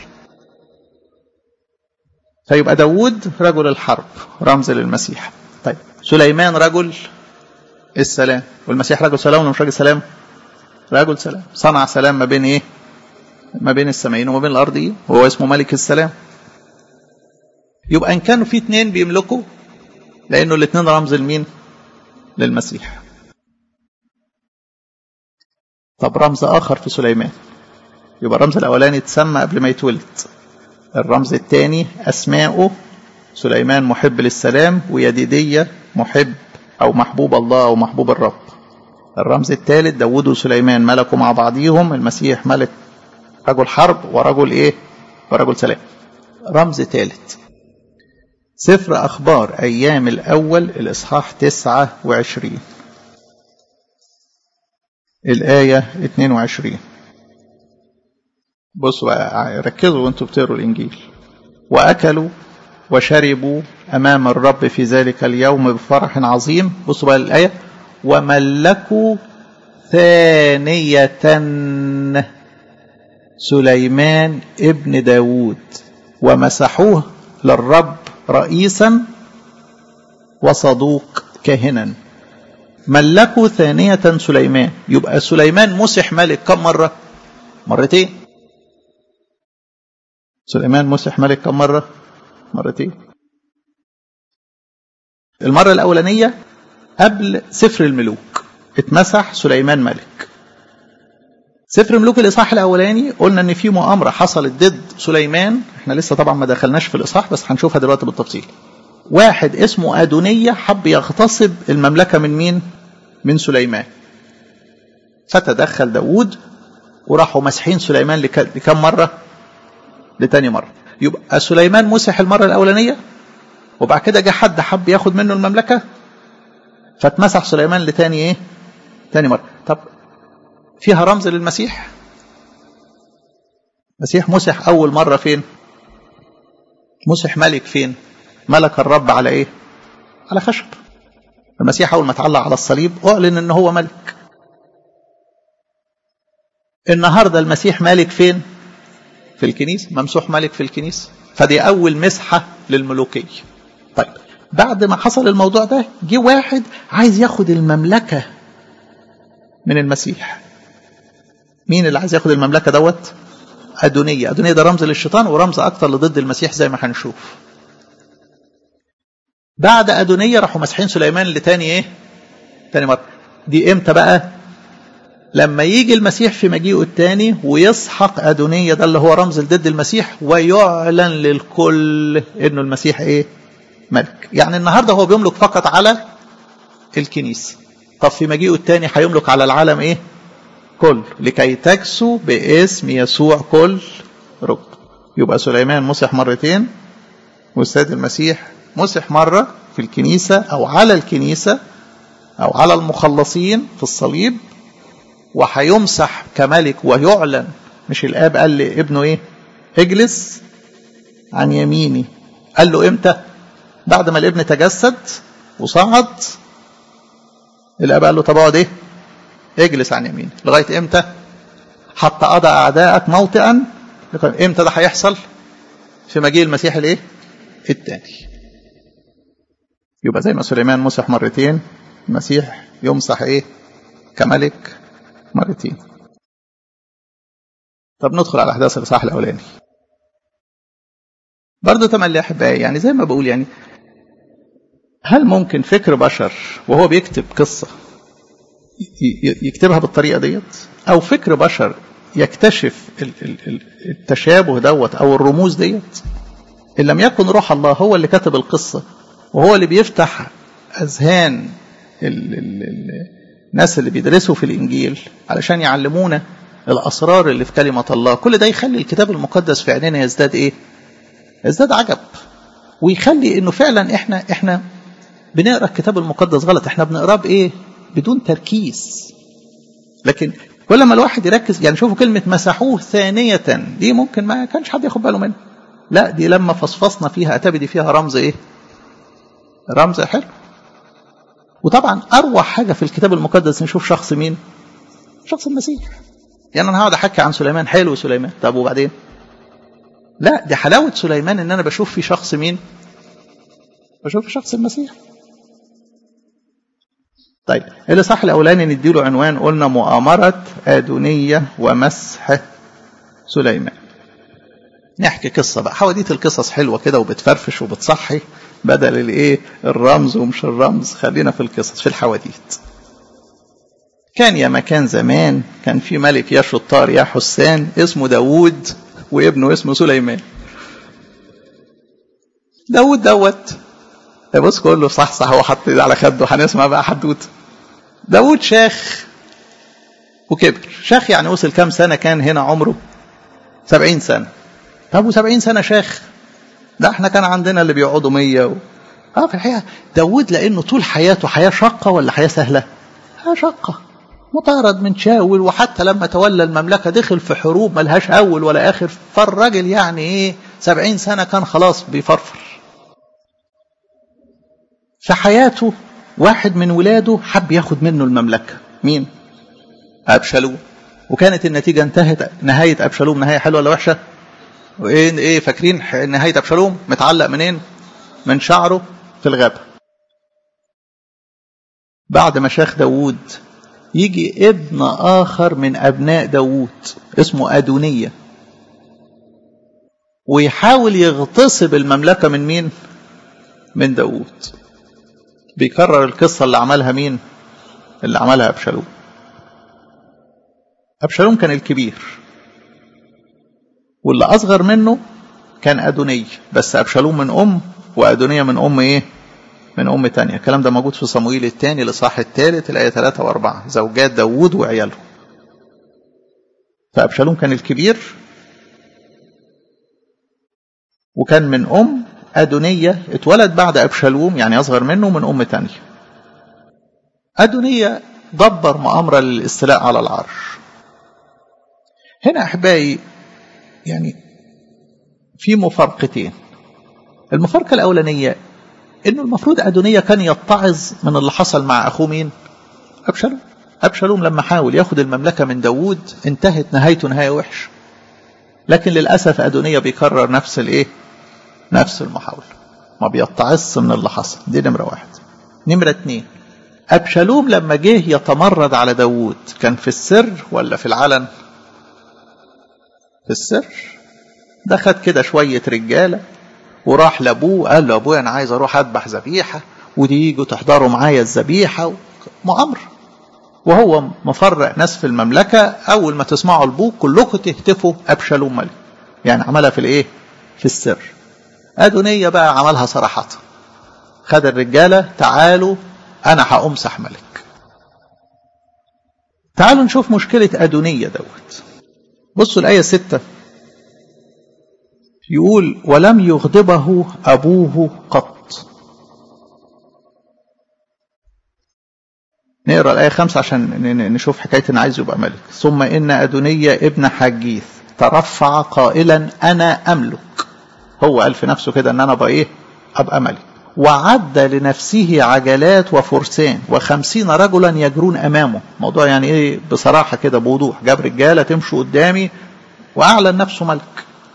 فيبقى داود رجل الحرب رمز للمسيح طيب سليمان رجل السلام والمسيح رجل سلام ولا مش رجل سلام رجل سلام صنع سلام ما بين ايه ما بين السماءين وما بين الارض وهو اسمه ملك السلام يبقى ان كانوا في اثنين بيملكوا لانه الاثنين رمز لمين للمسيح طب رمز آخر في سليمان يبقى الرمز الأولاني اتسمى قبل ما يتولد الرمز الثاني أسماؤه سليمان محب للسلام ويديدية محب أو محبوب الله أو محبوب الرب الرمز الثالث داود وسليمان ملكوا مع بعضيهم المسيح ملك رجل حرب ورجل ايه ورجل سلام رمز ثالث سفر أخبار أيام الأول الإصحاح 29 الآية 22 بصوا بقى ركزوا وانتوا بتقروا الإنجيل وأكلوا وشربوا أمام الرب في ذلك اليوم بفرح عظيم بصوا بقى الآية وملكوا ثانية سليمان ابن داود ومسحوه للرب رئيسا وصدوق كاهنا ملكوا ثانية سليمان يبقى سليمان مسح ملك كم مرة مرتين سليمان مسح ملك كم مرة مرتين المرة الأولانية قبل سفر الملوك اتمسح سليمان ملك سفر ملوك الإصحاح الأولاني قلنا إن في مؤامرة حصلت ضد سليمان احنا لسه طبعا ما دخلناش في الإصحاح بس هنشوفها دلوقتي بالتفصيل واحد اسمه أدونية حب يغتصب المملكة من مين؟ من سليمان فتدخل داود وراحوا مسحين سليمان لكم مرة؟ لتاني مرة يبقى سليمان مسح المرة الأولانية وبعد كده جه حد حب ياخد منه المملكة فاتمسح سليمان لتاني ايه؟ تاني مرة طب فيها رمز للمسيح المسيح مسح أول مرة فين مسح ملك فين ملك الرب على ايه على خشب المسيح أول ما اتعلق على الصليب أعلن ان هو ملك النهاردة المسيح ملك فين في الكنيسة ممسوح ملك في الكنيسة فدي أول مسحة للملوكية طيب بعد ما حصل الموضوع ده جه واحد عايز ياخد المملكة من المسيح مين اللي عايز ياخد المملكة دوت أدونية أدونية ده رمز للشيطان ورمز أكتر لضد المسيح زي ما هنشوف بعد أدونية راحوا مسحين سليمان لتاني إيه تاني مرة دي إمتى بقى لما يجي المسيح في مجيئه الثاني ويسحق أدونية ده اللي هو رمز لضد المسيح ويعلن للكل إنه المسيح إيه ملك يعني النهاردة هو بيملك فقط على الكنيسة طب في مجيئه الثاني هيملك على العالم إيه كل لكي تكسو باسم يسوع كل ركب يبقى سليمان مسح مرتين والسيد المسيح مسح مرة في الكنيسة أو على الكنيسة أو على المخلصين في الصليب وهيمسح كملك ويعلن مش الآب قال لابنه إيه اجلس عن يميني قال له إمتى بعد ما الابن تجسد وصعد الآب قال له طب اقعد إيه اجلس عن يميني لغاية إمتى حتى أضع أعدائك موطئا إمتى ده هيحصل في مجيء المسيح الإيه الثاني يبقى زي ما سليمان مسح مرتين المسيح يمسح إيه كملك مرتين طب ندخل على أحداث الإصحاح الأولاني برضه تملي أحبائي يعني زي ما بقول يعني هل ممكن فكر بشر وهو بيكتب قصة يكتبها بالطريقة ديت أو فكر بشر يكتشف التشابه دوت أو الرموز ديت إن لم يكن روح الله هو اللي كتب القصة وهو اللي بيفتح أذهان الناس اللي بيدرسوا في الإنجيل علشان يعلمونا الأسرار اللي في كلمة الله كل ده يخلي الكتاب المقدس في عينينا يزداد إيه يزداد عجب ويخلي إنه فعلا إحنا إحنا بنقرأ الكتاب المقدس غلط إحنا بنقراه بإيه بدون تركيز لكن كل ما الواحد يركز يعني شوفوا كلمة مسحوه ثانية دي ممكن ما كانش حد ياخد باله منها لا دي لما فصفصنا فيها أتبدي فيها رمز إيه رمز حلو وطبعا أروع حاجة في الكتاب المقدس نشوف شخص مين شخص المسيح يعني أنا هقعد أحكي عن سليمان حلو سليمان طب وبعدين لا دي حلاوة سليمان إن أنا بشوف في شخص مين بشوف في شخص المسيح طيب الإصحاح الأولاني نديله عنوان قلنا مؤامرة آدونية ومسح سليمان نحكي قصة بقى حواديت القصص حلوة كده وبتفرفش وبتصحي بدل الايه الرمز ومش الرمز خلينا في القصص في الحواديت كان يا مكان زمان كان في ملك يا شطار يا حسان اسمه داوود وابنه اسمه سليمان داوود دوت بص كله صح صح هو حط على خده هنسمع بقى حدوته داوود شاخ وكبر شاخ يعني وصل كام سنة كان هنا عمره سبعين سنة طب وسبعين سنة شاخ ده احنا كان عندنا اللي بيقعدوا مية و... اه في الحقيقة داود لأنه طول حياته حياة شاقة ولا حياة سهلة؟ حياة شاقة مطارد من شاول وحتى لما تولى المملكة دخل في حروب ملهاش أول ولا آخر فالراجل يعني إيه سبعين سنة كان خلاص بيفرفر في حياته واحد من ولاده حب ياخد منه المملكة مين؟ أبشالوم وكانت النتيجة انتهت نهاية أبشالوم نهاية حلوة ولا وحشة؟ وإيه إيه فاكرين نهاية أبشالوم متعلق منين؟ من شعره في الغابة بعد ما شاخ داوود يجي ابن آخر من أبناء داوود اسمه أدونية ويحاول يغتصب المملكة من مين؟ من داوود بيكرر القصة اللي عملها مين؟ اللي عملها أبشالوم أبشالوم كان الكبير واللي أصغر منه كان أدوني بس أبشالوم من أم وأدونية من أم إيه؟ من أم تانية الكلام ده موجود في صمويل الثاني لصاح الثالث الآية 3 و4 زوجات داوود وعياله فأبشالوم كان الكبير وكان من أم أدونية اتولد بعد أبشالوم يعني أصغر منه من أم تانية أدونية دبر مؤامرة للاستيلاء على العرش هنا أحبائي يعني في مفارقتين المفارقة الأولانية إنه المفروض أدونية كان يتعظ من اللي حصل مع أخوه مين؟ أبشالوم أبشالوم لما حاول ياخد المملكة من داوود انتهت نهايته نهاية وحش لكن للأسف أدونية بيكرر نفس الإيه؟ نفس المحاولة ما بيتعظ من اللي حصل دي نمرة واحد نمرة اتنين أبشالوم لما جه يتمرد على داوود كان في السر ولا في العلن؟ في السر ده خد كده شوية رجالة وراح لابوه قال له ابويا انا عايز اروح اذبح ذبيحه ودي يجوا تحضروا معايا الذبيحه مؤامره وهو مفرق ناس في المملكه اول ما تسمعوا البوق كلكم تهتفوا ابشالوم ملك يعني عملها في الايه في السر ادونيه بقى عملها صراحه خد الرجاله تعالوا انا هامسح ملك تعالوا نشوف مشكله ادونيه دوت بصوا الايه ستة يقول ولم يغضبه أبوه قط نقرأ الآية خمسة عشان نشوف حكاية إن عايز يبقى ملك ثم إن أدونية ابن حجيث ترفع قائلا أنا أملك هو قال في نفسه كده إن أنا بقى إيه أبقى ملك وعد لنفسه عجلات وفرسان وخمسين رجلا يجرون أمامه موضوع يعني إيه بصراحة كده بوضوح جاب رجالة تمشوا قدامي وأعلن نفسه ملك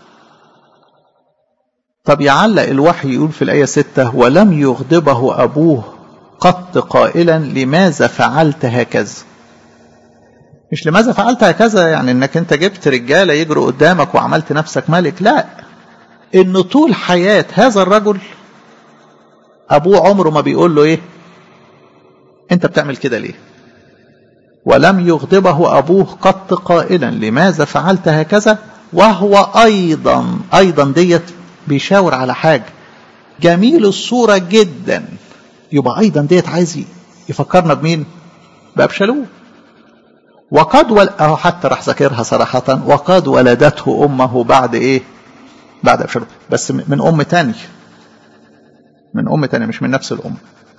طب يعلق الوحي يقول في الآية ستة ولم يغضبه أبوه قط قائلا لماذا فعلت هكذا مش لماذا فعلت هكذا يعني انك انت جبت رجالة يجروا قدامك وعملت نفسك ملك لا ان طول حياة هذا الرجل ابوه عمره ما بيقول له ايه انت بتعمل كده ليه ولم يغضبه ابوه قط قائلا لماذا فعلت هكذا وهو ايضا ايضا ديت بيشاور على حاجة جميل الصورة جدا يبقى أيضا ديت عايز يفكرنا بمين بأبشالوم وقد ول... أهو حتى راح ذاكرها صراحة وقد ولدته أمه بعد إيه بعد أبشالوم بس من أم تاني من أم تاني مش من نفس الأم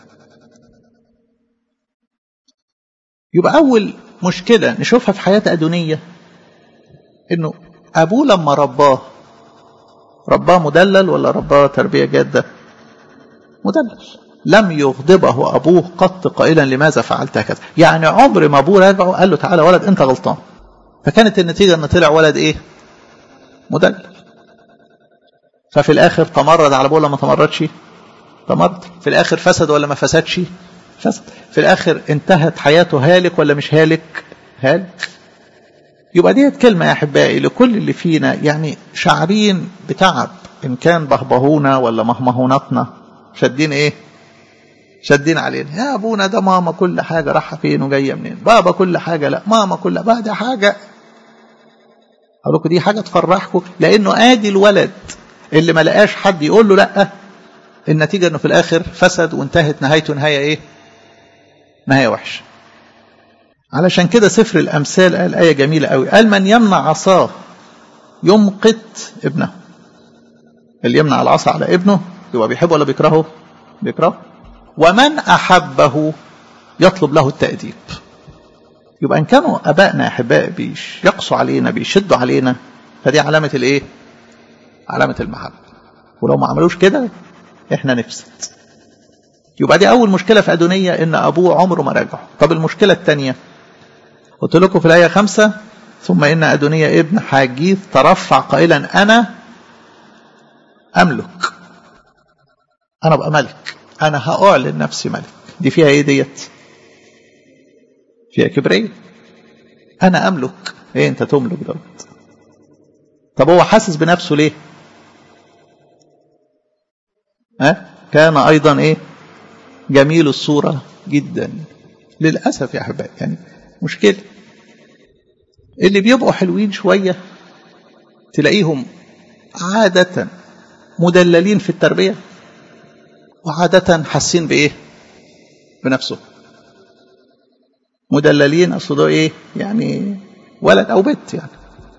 يبقى أول مشكلة نشوفها في حياة أدونية إنه أبوه لما رباه رباه مدلل ولا رباه تربية جادة مدلل لم يغضبه أبوه قط قائلا لماذا فعلت هكذا يعني عمر ما أبوه راجعه قال له تعالى ولد أنت غلطان فكانت النتيجة أن طلع ولد إيه مدلل ففي الآخر تمرد على أبوه ولا ما تمردش تمرد في الآخر فسد ولا ما فسدش فسد في الآخر انتهت حياته هالك ولا مش هالك هالك يبقى ديت كلمة يا أحبائي لكل اللي فينا يعني شعرين بتعب إن كان بهبهونا ولا مهمهوناتنا شادين إيه شادين علينا يا ابونا ده ماما كل حاجه رايحه فين وجايه منين بابا كل حاجه لا ماما كل بقى ده حاجه اقول لكم دي حاجه تفرحكم لانه ادي الولد اللي ما لقاش حد يقول له لا النتيجه انه في الاخر فسد وانتهت نهايته نهايه ايه نهايه وحشه علشان كده سفر الامثال قال ايه جميله قوي قال من يمنع عصاه يمقت ابنه اللي يمنع العصا على ابنه يبقى بيحبه ولا بيكرهه بيكرهه ومن احبه يطلب له التاديب يبقى ان كانوا ابائنا احباء بيقصوا علينا بيشدوا علينا فدي علامه الايه علامه المحبه ولو ما عملوش كده احنا نفسد يبقى دي اول مشكله في ادونيه ان ابوه عمره ما راجعه طب المشكله الثانيه قلت لكم في الايه خمسة ثم ان ادونيه ابن حاجيث ترفع قائلا انا املك انا ابقى ملك انا هاعلن نفسي ملك دي فيها ايه ديت فيها كبرية انا املك ايه انت تملك دوت طب هو حاسس بنفسه ليه ها كان ايضا ايه جميل الصورة جدا للأسف يا أحبائي يعني مشكلة اللي بيبقوا حلوين شوية تلاقيهم عادة مدللين في التربية وعادة حاسين بإيه بنفسه مدللين أصله إيه يعني ولد أو بنت يعني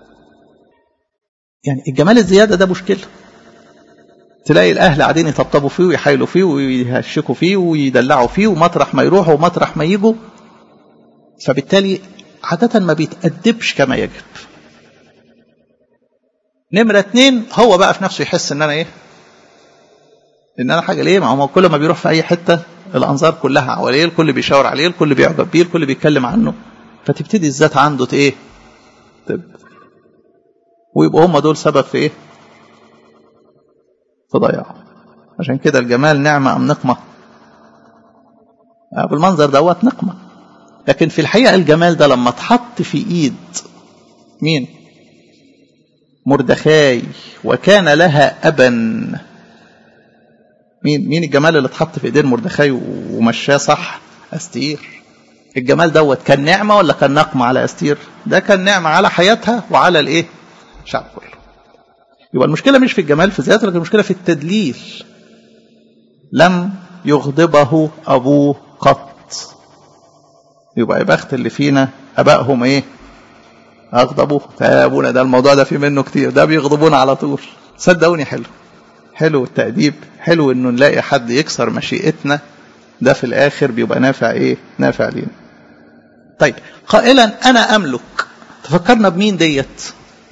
يعني الجمال الزيادة ده مشكلة تلاقي الأهل قاعدين يطبطبوا فيه ويحايلوا فيه ويهشكوا فيه ويدلعوا فيه ومطرح ما يروحوا ومطرح ما يجوا فبالتالي عادة ما بيتأدبش كما يجب نمرة اتنين هو بقى في نفسه يحس ان انا ايه ان انا حاجة ليه ما هو كل ما بيروح في اي حتة الانظار كلها حواليه الكل بيشاور عليه الكل بيعجب بيه الكل بيتكلم عنه فتبتدي الذات عنده ايه طب ويبقوا هم دول سبب في ايه في ضياعه عشان كده الجمال نعمة ام نقمة بالمنظر دوت نقمة لكن في الحقيقة الجمال ده لما اتحط في ايد مين مردخاي وكان لها أبا مين مين الجمال اللي اتحط في ايدين مردخاي ومشاه صح استير الجمال دوت كان نعمة ولا كان نقمة على استير ده كان نعمة على حياتها وعلى الايه الشعب كله يبقى المشكلة مش في الجمال في ذاته لكن المشكلة في التدليل لم يغضبه أبوه قط يبقى يا بخت اللي فينا أبائهم إيه أغضبوا أبونا ده الموضوع ده فيه منه كتير ده بيغضبونا على طول صدقوني حلو حلو التأديب حلو إنه نلاقي حد يكسر مشيئتنا ده في الآخر بيبقى نافع إيه نافع لينا طيب قائلا أنا أملك تفكرنا بمين ديت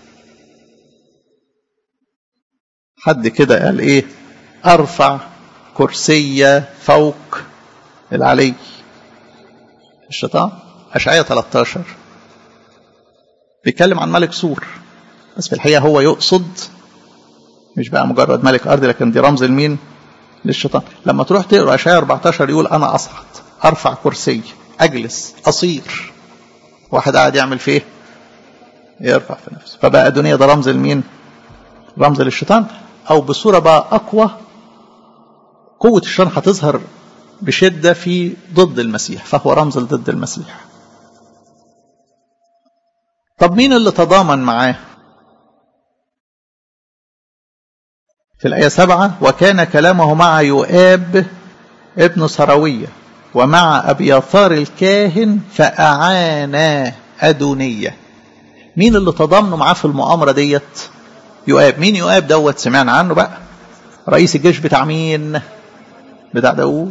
حد كده قال ايه ارفع كرسي فوق العلي الشيطان اشعياء 13 بيتكلم عن ملك سور بس في الحقيقه هو يقصد مش بقى مجرد ملك ارضي لكن دي رمز لمين للشيطان لما تروح تقرا اشعياء 14 يقول انا اصعد ارفع كرسي اجلس اصير واحد قاعد يعمل فيه يرفع في نفسه فبقى دنيا ده رمز لمين رمز للشيطان او بصوره بقى اقوى قوه الشيطان هتظهر بشده في ضد المسيح فهو رمز ضد المسيح طب مين اللي تضامن معاه في الآية سبعة وكان كلامه مع يؤاب ابن سروية ومع أبياثار الكاهن فأعانا أدونية مين اللي تضامنوا معاه في المؤامرة ديت يؤاب مين يؤاب دوت سمعنا عنه بقى رئيس الجيش بتاع مين بتاع داود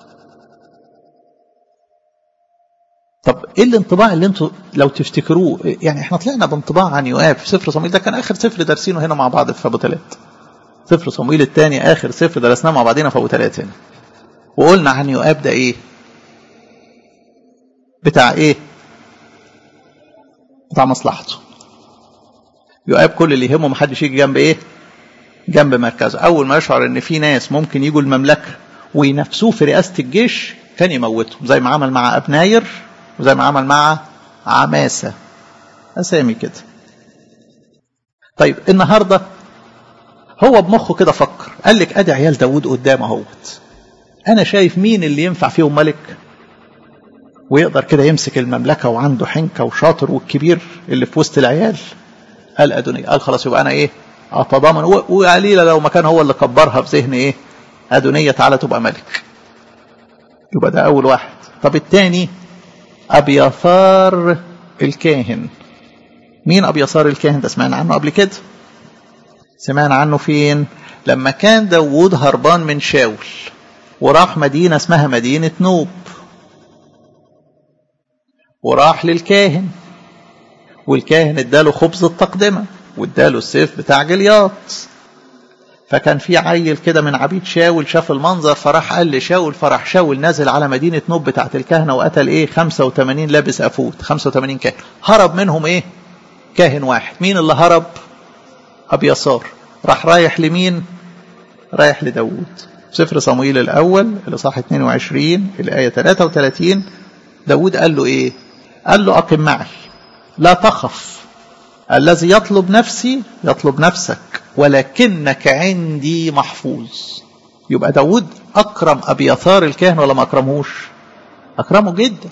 طب ايه الانطباع اللي انتوا لو تفتكروه يعني احنا طلعنا بانطباع عن يؤاب في سفر صمويل ده كان اخر سفر دارسينه هنا مع بعض في ابو ثلاث سفر صمويل الثاني اخر سفر درسناه مع بعضنا في ابو ثلاث هنا وقلنا عن يؤاب ده ايه بتاع ايه بتاع مصلحته يؤاب كل اللي يهمه محدش يجي جنب ايه جنب مركزه اول ما يشعر ان في ناس ممكن يجوا المملكه وينافسوه في رئاسه الجيش كان يموتهم زي ما عمل مع ابناير وزي ما عمل مع عماسه اسامي كده طيب النهارده هو بمخه كده فكر قال لك ادي عيال داوود قدام اهوت أنا شايف مين اللي ينفع فيهم ملك ويقدر كده يمسك المملكة وعنده حنكة وشاطر والكبير اللي في وسط العيال قال أدونية قال خلاص يبقى أنا إيه أتضامن وقليلة لو ما كان هو اللي كبرها في ذهن إيه أدونية تعالى تبقى ملك يبقى ده أول واحد طب الثاني أبيثار الكاهن مين أبيثار الكاهن ده سمعنا عنه قبل كده سمعنا عنه فين لما كان داوود هربان من شاول وراح مدينة اسمها مدينة نوب وراح للكاهن والكاهن اداله خبز التقدمة واداله السيف بتاع جلياط فكان في عيل كده من عبيد شاول شاف المنظر فراح قال لشاول فراح شاول نازل على مدينة نوب بتاعت الكهنة وقتل ايه 85 لابس افوت 85 كاهن هرب منهم ايه كاهن واحد مين اللي هرب ابيسار راح رايح لمين رايح لداود سفر صمويل الاول الاصحاح 22 الايه 33 داود قال له ايه قال له اقم معي لا تخف الذي يطلب نفسي يطلب نفسك ولكنك عندي محفوظ يبقى داود أكرم أبيثار الكاهن ولا ما أكرمهوش أكرمه جدا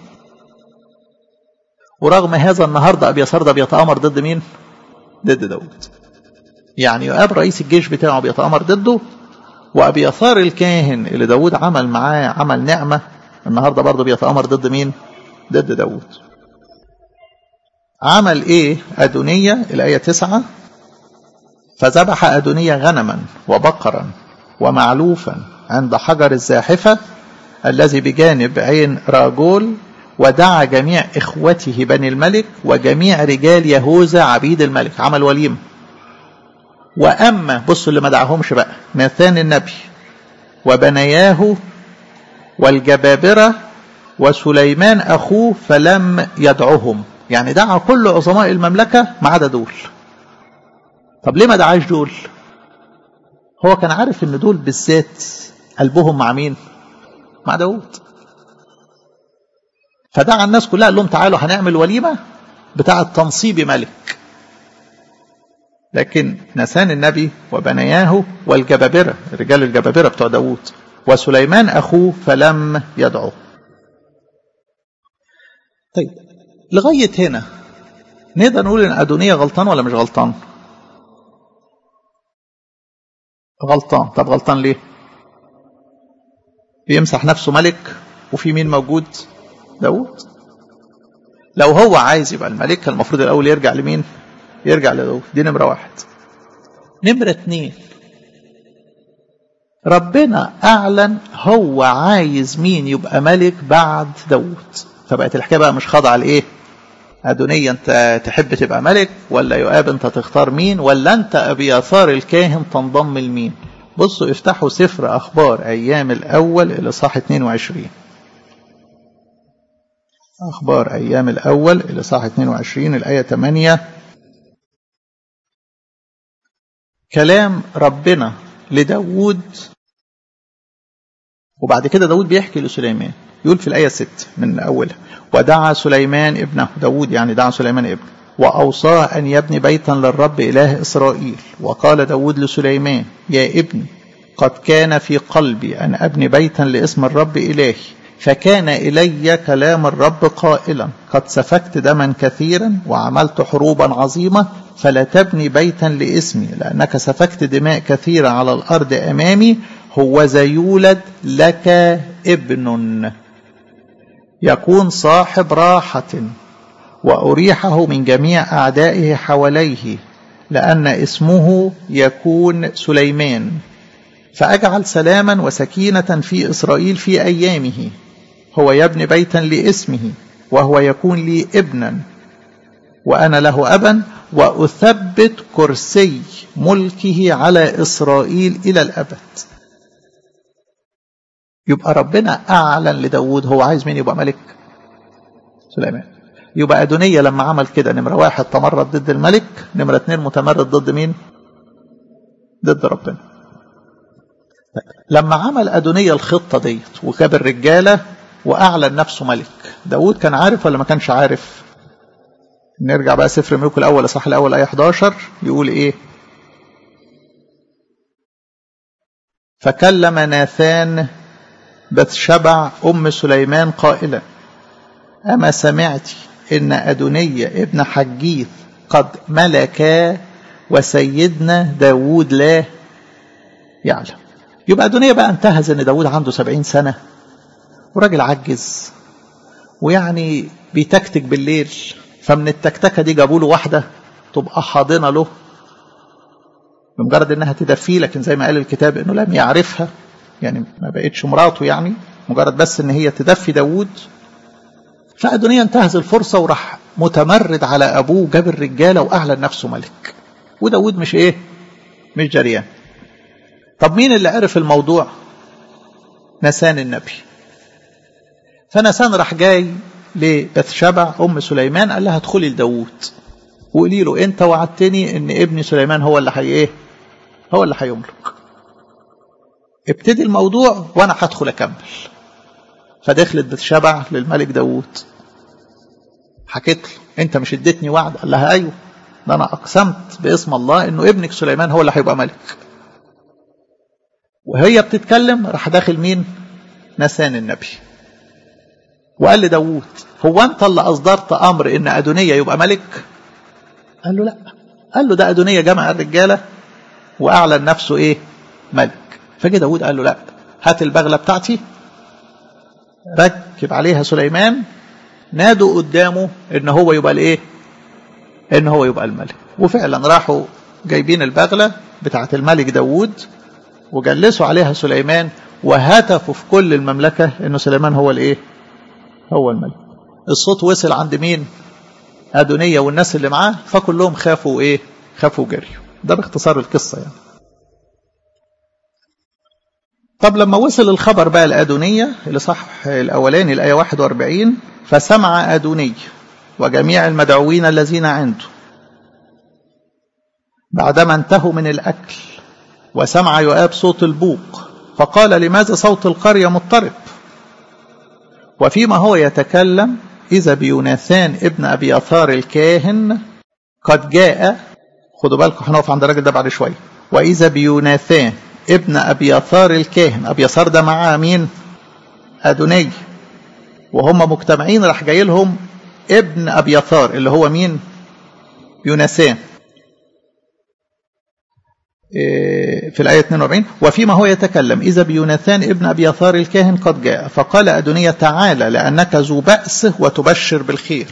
ورغم هذا النهاردة أبيثار ده بيتآمر ضد مين ضد داود يعني يؤاب رئيس الجيش بتاعه بيتآمر ضده وأبيثار الكاهن اللي داود عمل معاه عمل نعمة النهاردة برضه بيتآمر ضد مين ضد داود عمل ايه أدونية الآية تسعة فذبح أدونية غنما وبقرا ومعلوفا عند حجر الزاحفة الذي بجانب عين راجول ودعا جميع إخوته بني الملك وجميع رجال يهوذا عبيد الملك عمل وليمة وأما بصوا اللي ما دعاهمش بقى ناثان النبي وبنياه والجبابرة وسليمان أخوه فلم يدعهم يعني دعا كل عظماء المملكة ما عدا دول طب ليه ما دعاش دول هو كان عارف ان دول بالذات قلبهم مع مين مع داود فدعا الناس كلها قال لهم تعالوا هنعمل وليمة بتاعة تنصيب ملك لكن نسان النبي وبنياه والجبابرة رجال الجبابرة بتوع داود وسليمان أخوه فلم يدعو طيب لغاية هنا نقدر نقول ان أدونية غلطان ولا مش غلطان غلطان طب غلطان ليه بيمسح نفسه ملك وفي مين موجود داود لو هو عايز يبقى الملك المفروض الأول يرجع لمين يرجع لداود دي نمرة واحد نمرة اتنين ربنا أعلن هو عايز مين يبقى ملك بعد داود فبقت الحكاية بقى مش خاضعة لإيه أدونية أنت تحب تبقى ملك ولا يؤاب أنت تختار مين ولا أنت أبياثار الكاهن تنضم لمين بصوا افتحوا سفر أخبار أيام الأول الإصحاح 22 أخبار أيام الأول الإصحاح 22 الآية 8 كلام ربنا لداود وبعد كده داود بيحكي لسليمان يقول في الآية 6 من أولها ودعا سليمان ابنه داود يعني دعا سليمان ابنه وأوصاه أن يبني بيتا للرب إله إسرائيل وقال داود لسليمان يا ابني قد كان في قلبي أن أبني بيتا لاسم الرب إلهي فكان إلي كلام الرب قائلا قد سفكت دما كثيرا وعملت حروبا عظيمة فلا تبني بيتا لاسمي لأنك سفكت دماء كثيرة على الأرض أمامي هو يولد لك ابن يكون صاحب راحة وأريحه من جميع أعدائه حواليه لأن اسمه يكون سليمان فأجعل سلاما وسكينة في إسرائيل في أيامه هو يبني بيتا لاسمه وهو يكون لي ابنا وأنا له أبا وأثبت كرسي ملكه على إسرائيل إلى الأبد يبقى ربنا أعلن لداود هو عايز مين يبقى ملك سليمان يبقى أدونية لما عمل كده نمرة واحد تمرد ضد الملك نمرة اتنين متمرد ضد مين ضد ربنا لما عمل أدونية الخطة ديت وجاب الرجالة وأعلن نفسه ملك داود كان عارف ولا ما كانش عارف نرجع بقى سفر ملوك الأول صح الأول آية 11 يقول إيه فكلم ناثان بثشبع أم سليمان قائلا أما سمعت إن أدونية ابن حجيث قد ملكا وسيدنا داود لا يعلم يبقى أدونية بقى انتهز إن داود عنده سبعين سنة وراجل عجز ويعني بيتكتك بالليل فمن التكتكة دي جابوا له واحدة تبقى حاضنة له بمجرد انها تدفيه لكن زي ما قال الكتاب انه لم يعرفها يعني ما بقتش مراته يعني مجرد بس ان هي تدفي داوود فأدونية انتهز الفرصة وراح متمرد على أبوه جاب الرجالة وأعلن نفسه ملك وداود مش إيه مش جريان طب مين اللي عرف الموضوع نسان النبي فنسان راح جاي لبثشبع أم سليمان قال لها ادخلي لداود وقولي له أنت وعدتني إن ابني سليمان هو اللي حي إيه هو اللي هيملك ابتدي الموضوع وأنا هدخل أكمل فدخلت بتشبع للملك داوود حكيت له انت مش اديتني وعد قال لها ايوه ده انا اقسمت باسم الله انه ابنك سليمان هو اللي هيبقى ملك وهي بتتكلم راح داخل مين نسان النبي وقال لداوود هو انت اللي اصدرت امر ان ادونية يبقى ملك قال له لا قال له ده ادونية جمع الرجالة واعلن نفسه ايه ملك فجه داوود قال له لا هات البغلة بتاعتي ركب عليها سليمان نادوا قدامه ان هو يبقى الايه ان هو يبقى الملك وفعلا راحوا جايبين البغلة بتاعة الملك داوود وجلسوا عليها سليمان وهتفوا في كل المملكة انه سليمان هو الايه هو الملك الصوت وصل عند مين أدونية والناس اللي معاه فكلهم خافوا ايه خافوا جريوا ده باختصار القصة يعني طب لما وصل الخبر بقى الأدونية اللي صح الأولاني الآية 41 فسمع أدوني وجميع المدعوين الذين عنده بعدما انتهوا من الأكل وسمع يؤاب صوت البوق فقال لماذا صوت القرية مضطرب وفيما هو يتكلم إذا بيوناثان ابن أبي أثار الكاهن قد جاء خدوا بالكم هنقف عند الراجل ده بعد شوية وإذا بيوناثان ابن أبي يثار الكاهن أبي يثار ده معاه مين أدوني وهم مجتمعين راح جاي لهم ابن أبي يثار اللي هو مين يونسان في الآية 42 وفيما هو يتكلم إذا بيوناثان ابن أبي يثار الكاهن قد جاء فقال أدونية تعالى لأنك ذو بأس وتبشر بالخير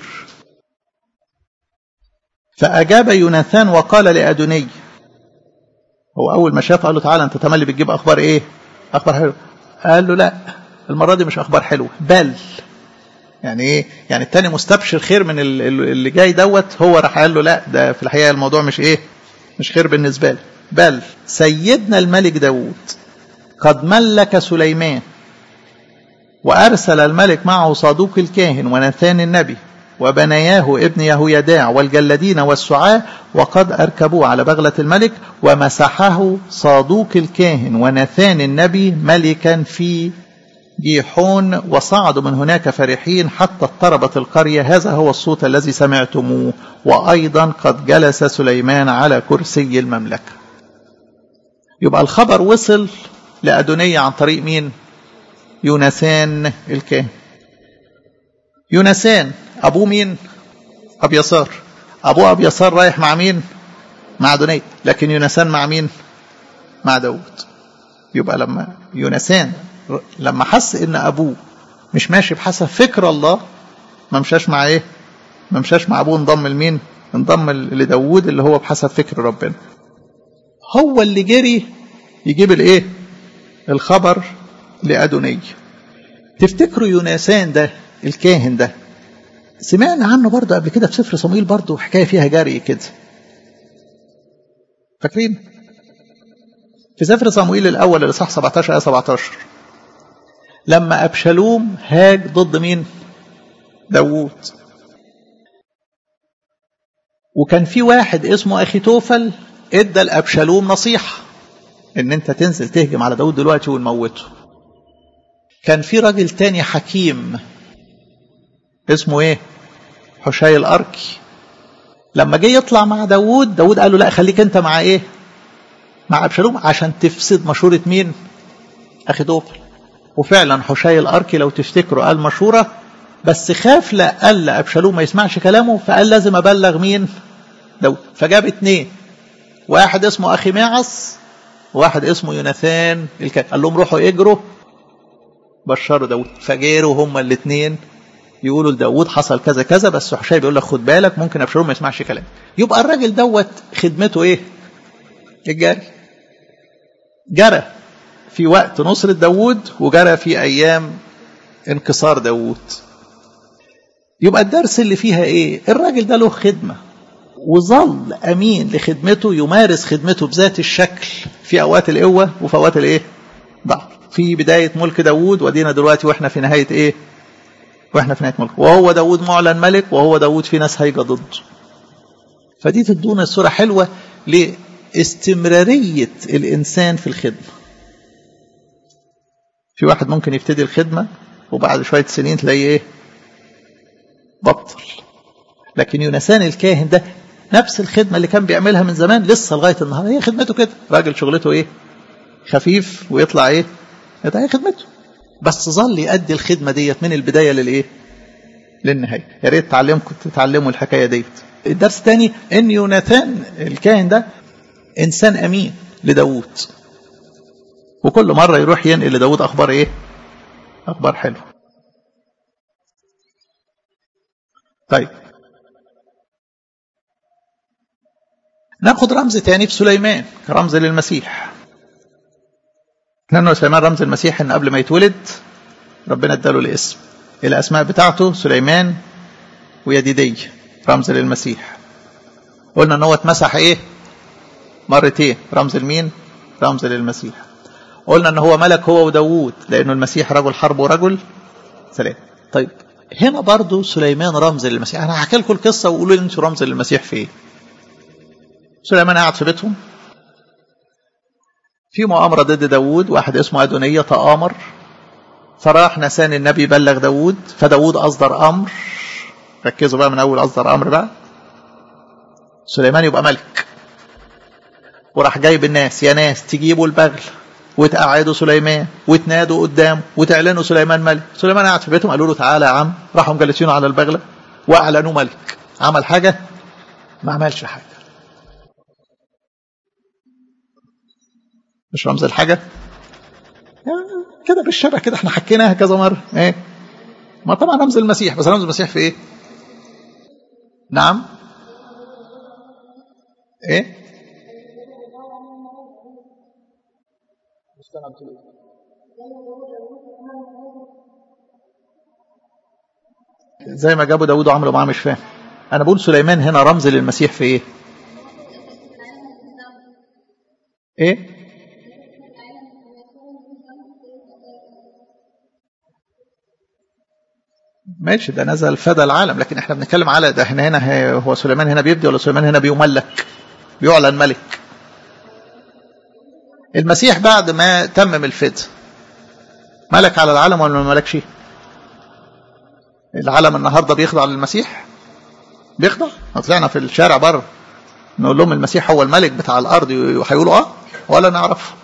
فأجاب يوناثان وقال لأدوني هو أول ما شاف قال له تعالى أنت تملي بتجيب أخبار إيه أخبار حلوة قال له لا المرة دي مش أخبار حلوة بل يعني إيه يعني التاني مستبشر خير من اللي جاي دوت هو راح قال له لا ده في الحقيقة الموضوع مش إيه مش خير بالنسبة لي بل سيدنا الملك داود قد ملك سليمان وأرسل الملك معه صادوق الكاهن ونثان النبي وبنياه ابن يهويداع والجلدين والسعاة وقد أركبوا على بغلة الملك ومسحه صادوق الكاهن ونثان النبي ملكا في جيحون وصعدوا من هناك فرحين حتى اضطربت القرية هذا هو الصوت الذي سمعتموه وأيضا قد جلس سليمان على كرسي المملكة يبقى الخبر وصل لأدونية عن طريق مين يونسان الكاهن يونسان أبوه مين أبي يسار أبوه أبي يسار رايح مع مين مع أدونية لكن يونسان مع مين مع داود يبقى لما يونسان لما حس ان ابوه مش ماشي بحسب فكر الله ما مشاش مع ايه ما مشاش مع ابوه انضم لمين انضم لداوود اللي هو بحسب فكر ربنا هو اللي جري يجيب الايه الخبر لأدوني تفتكروا يونسان ده الكاهن ده سمعنا عنه برضه قبل كده في سفر صمويل برضه حكايه فيها جري كده فاكرين في سفر صمويل الاول اللي صح 17 ايه 17 لما ابشالوم هاج ضد مين داوود وكان في واحد اسمه اخي توفل ادى لابشالوم نصيحه ان انت تنزل تهجم على داود دلوقتي ونموته كان في راجل تاني حكيم اسمه ايه حشاي الاركي لما جه يطلع مع داوود داوود قال له لا خليك انت مع ايه مع ابشالوم عشان تفسد مشورة مين اخي دوفل وفعلا حشي الاركي لو تفتكروا قال مشوره بس خاف لا قال ابشالوم ما يسمعش كلامه فقال لازم ابلغ مين داود فجاب اتنين واحد اسمه اخي معص وواحد اسمه يوناثان الكاهن قال لهم روحوا اجروا بشروا داود فجيروا هما الاثنين يقولوا لداود حصل كذا كذا بس حشي بيقول لك خد بالك ممكن ابشالوم ما يسمعش كلام يبقى الراجل دوت خدمته ايه الجري جرى في وقت نصرة داود وجرى في أيام انكسار داود يبقى الدرس اللي فيها ايه الراجل ده له خدمة وظل أمين لخدمته يمارس خدمته بذات الشكل في أوقات القوة وفي أوقات الايه ضعف في بداية ملك داود ودينا دلوقتي واحنا في نهاية ايه واحنا في نهاية ملك وهو داود معلن ملك وهو داود في ناس هيجة ضده فدي تدونا الصورة حلوة لاستمرارية الإنسان في الخدمة في واحد ممكن يبتدي الخدمة وبعد شوية سنين تلاقيه ايه بطل لكن يونسان الكاهن ده نفس الخدمة اللي كان بيعملها من زمان لسه لغاية النهاردة هي خدمته كده راجل شغلته ايه خفيف ويطلع ايه ده هي خدمته بس ظل يأدي الخدمة ديت من البداية للايه للنهاية يا ريت تعلمكم تتعلموا الحكاية ديت الدرس الثاني ان يوناثان الكاهن ده انسان امين لداوود وكل مرة يروح ينقل لداود أخبار إيه أخبار حلوة طيب ناخد رمز تاني في سليمان كرمز للمسيح لأنه سليمان رمز المسيح إن قبل ما يتولد ربنا اداله الاسم الأسماء بتاعته سليمان ويديدي رمز للمسيح قلنا ان هو اتمسح ايه مرتين رمز لمين رمز للمسيح قلنا ان هو ملك هو وداوود لانه المسيح رجل حرب ورجل سلام طيب هنا برضو سليمان رمز للمسيح انا هحكي لكم القصه وقولوا لي انتوا رمز للمسيح في ايه سليمان قاعد في بيتهم في مؤامرة ضد داوود واحد اسمه أدونية تآمر فراح نسان النبي بلغ داوود فداوود أصدر أمر ركزوا بقى من أول أصدر أمر بقى سليمان يبقى ملك وراح جايب الناس يا ناس تجيبوا البغل وتقعدوا سليمان وتنادوا قدامه وتعلنوا سليمان ملك سليمان قاعد في بيتهم قالوا له تعالى يا عم راحوا مجلسينه على البغله واعلنوا ملك عمل حاجه ما عملش حاجه مش رمز الحاجه كده بالشبه كده احنا حكيناها كذا مره ايه ما طبعا رمز المسيح بس رمز المسيح في ايه نعم ايه زي ما جابوا داود وعملوا معاه مش فاهم انا بقول سليمان هنا رمز للمسيح في ايه ايه ماشي ده نزل فدى العالم لكن احنا بنتكلم على ده احنا هنا هو سليمان هنا بيبدي ولا سليمان هنا بيملك بيعلن ملك المسيح بعد ما تمم الفدى ملك على العالم ولا ما ملكش العالم النهارده بيخضع للمسيح بيخضع طلعنا في الشارع بره نقول لهم المسيح هو الملك بتاع الارض وهيقولوا اه ولا نعرف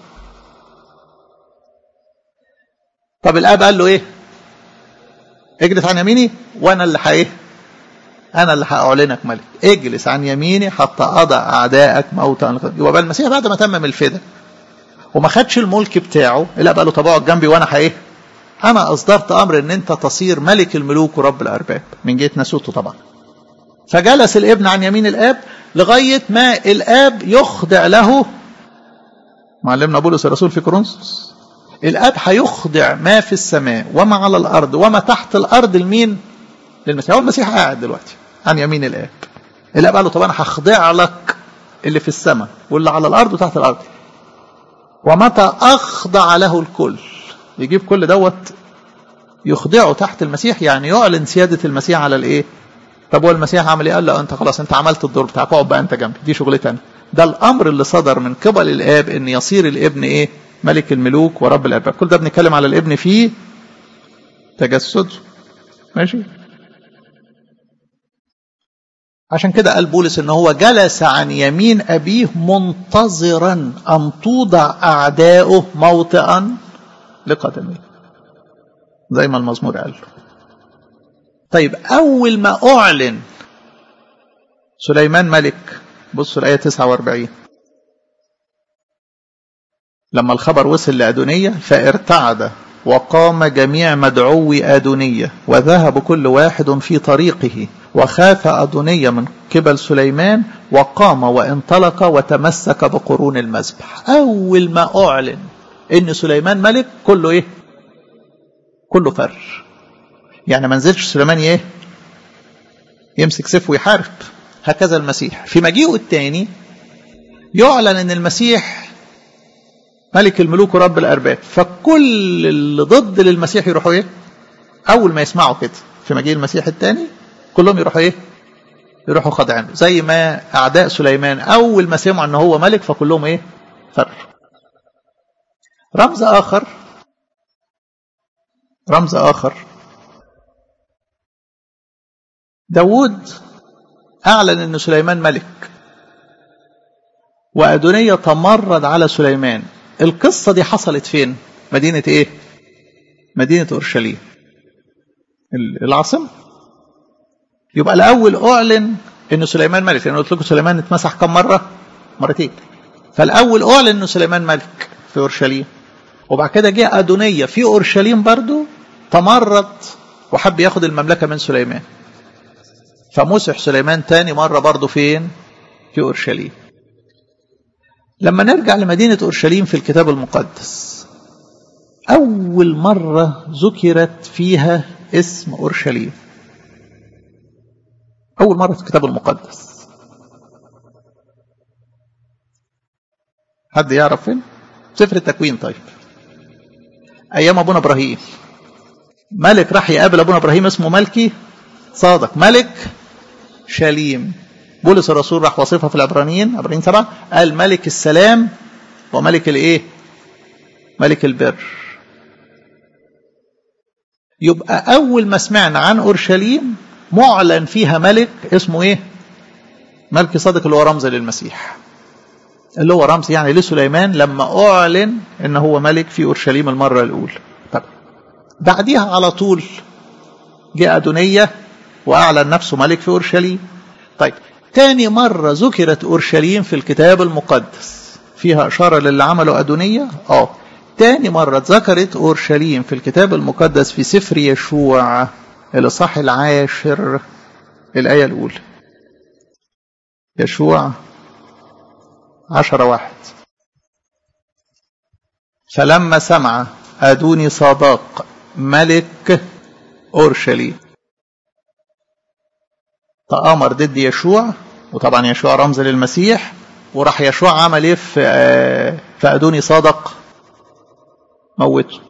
طب الاب قال له ايه اجلس عن يميني وانا اللي ايه انا اللي هاعلنك ملك اجلس عن يميني حتى اضع اعدائك موتا يبقى المسيح بعد ما تمم الفدا وما خدش الملك بتاعه لا بقى له طب اقعد جنبي وانا ايه انا اصدرت امر ان انت تصير ملك الملوك ورب الارباب من جهه ناسوته طبعا فجلس الابن عن يمين الاب لغايه ما الاب يخضع له معلمنا بولس الرسول في كورنثوس الاب هيخضع ما في السماء وما على الارض وما تحت الارض لمين للمسيح هو المسيح قاعد دلوقتي عن يمين الاب الاب قال له طب انا هخضع لك اللي في السماء واللي على الارض وتحت الارض ومتى اخضع له الكل يجيب كل دوت يخضعه تحت المسيح يعني يعلن سيادة المسيح على الايه طب هو المسيح عمل ايه قال له انت خلاص انت عملت الدور بتاعك اقعد بقى انت جنبي دي شغلتي انا ده الامر اللي صدر من قبل الاب ان يصير الابن ايه ملك الملوك ورب الارباب كل ده بنتكلم على الابن فيه تجسد ماشي عشان كده قال بولس ان هو جلس عن يمين ابيه منتظرا ان توضع اعداؤه موطئا لقدميه زي ما المزمور قال له طيب أول ما أعلن سليمان ملك بصوا الآية 49 لما الخبر وصل لأدونية فارتعد وقام جميع مدعوي أدونية وذهب كل واحد في طريقه وخاف أدونية من قبل سليمان وقام وانطلق وتمسك بقرون المذبح أول ما أعلن إن سليمان ملك كله إيه كله فر يعني ما نزلش سليمان إيه يمسك سيف ويحارب هكذا المسيح في مجيئه الثاني يعلن ان المسيح ملك الملوك ورب الارباب فكل اللي ضد للمسيح يروحوا ايه اول ما يسمعوا كده في مجيء المسيح الثاني كلهم يروحوا ايه يروحوا خاضعين زي ما اعداء سليمان اول ما سمعوا ان هو ملك فكلهم ايه فر رمز اخر رمز اخر داود أعلن أن سليمان ملك وأدونية تمرد على سليمان القصة دي حصلت فين مدينة إيه مدينة أورشليم العاصمة يبقى الأول أعلن أن سليمان ملك لأن قلت لكم سليمان اتمسح كم مرة مرتين فالأول أعلن أن سليمان ملك في أورشليم وبعد كده جه أدونية في أورشليم برضو تمرد وحب ياخد المملكة من سليمان فمسح سليمان تاني مرة برضه فين في أورشليم لما نرجع لمدينة أورشليم في الكتاب المقدس أول مرة ذكرت فيها اسم أورشليم أول مرة في الكتاب المقدس حد يعرف فين سفر التكوين طيب أيام أبونا إبراهيم ملك راح يقابل أبونا إبراهيم اسمه ملكي صادق ملك شاليم بولس الرسول راح وصفها في العبرانيين عبرانيين سبعة قال ملك السلام وملك الايه ملك البر يبقى اول ما سمعنا عن اورشليم معلن فيها ملك اسمه ايه ملك صادق اللي هو رمز للمسيح اللي هو رمز يعني لسليمان لما اعلن ان هو ملك في اورشليم المره الاولى طب بعديها على طول جاء ادونيه وأعلن نفسه ملك في أورشليم طيب تاني مرة ذكرت أورشليم في الكتاب المقدس فيها إشارة للي عمله أدونية آه تاني مرة ذكرت أورشليم في الكتاب المقدس في سفر يشوع الإصحاح العاشر الآية الأولى يشوع عشر واحد فلما سمع أدوني صادق ملك أورشليم تآمر ضد يشوع وطبعا يشوع رمز للمسيح وراح يشوع عمل ايه في في ادوني صادق موته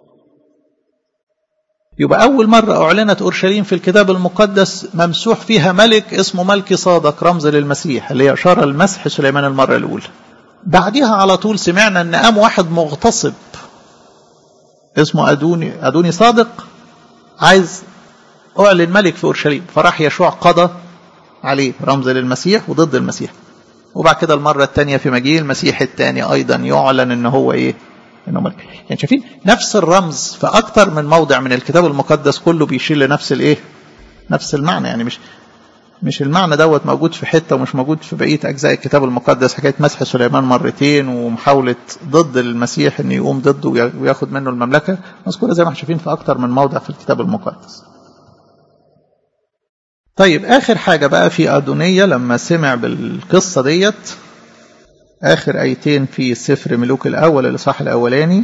يبقى اول مره اعلنت اورشليم في الكتاب المقدس ممسوح فيها ملك اسمه ملكي صادق رمز للمسيح اللي هي اشاره لمسح سليمان المره الاولى بعدها على طول سمعنا ان قام واحد مغتصب اسمه ادوني ادوني صادق عايز اعلن ملك في اورشليم فراح يشوع قضى عليه رمز للمسيح وضد المسيح وبعد كده المرة الثانية في مجيء المسيح الثاني أيضا يعلن إن هو إيه؟ إنه ملك. يعني شايفين نفس الرمز في أكتر من موضع من الكتاب المقدس كله بيشير لنفس الإيه؟ نفس المعنى يعني مش مش المعنى دوت موجود في حتة ومش موجود في بقية أجزاء الكتاب المقدس حكاية مسح سليمان مرتين ومحاولة ضد المسيح إنه يقوم ضده وياخد منه المملكة مذكورة زي ما احنا شايفين في أكتر من موضع في الكتاب المقدس. طيب آخر حاجة بقى في أدونية لما سمع بالقصة ديت آخر آيتين في سفر ملوك الأول الإصحاح الأولاني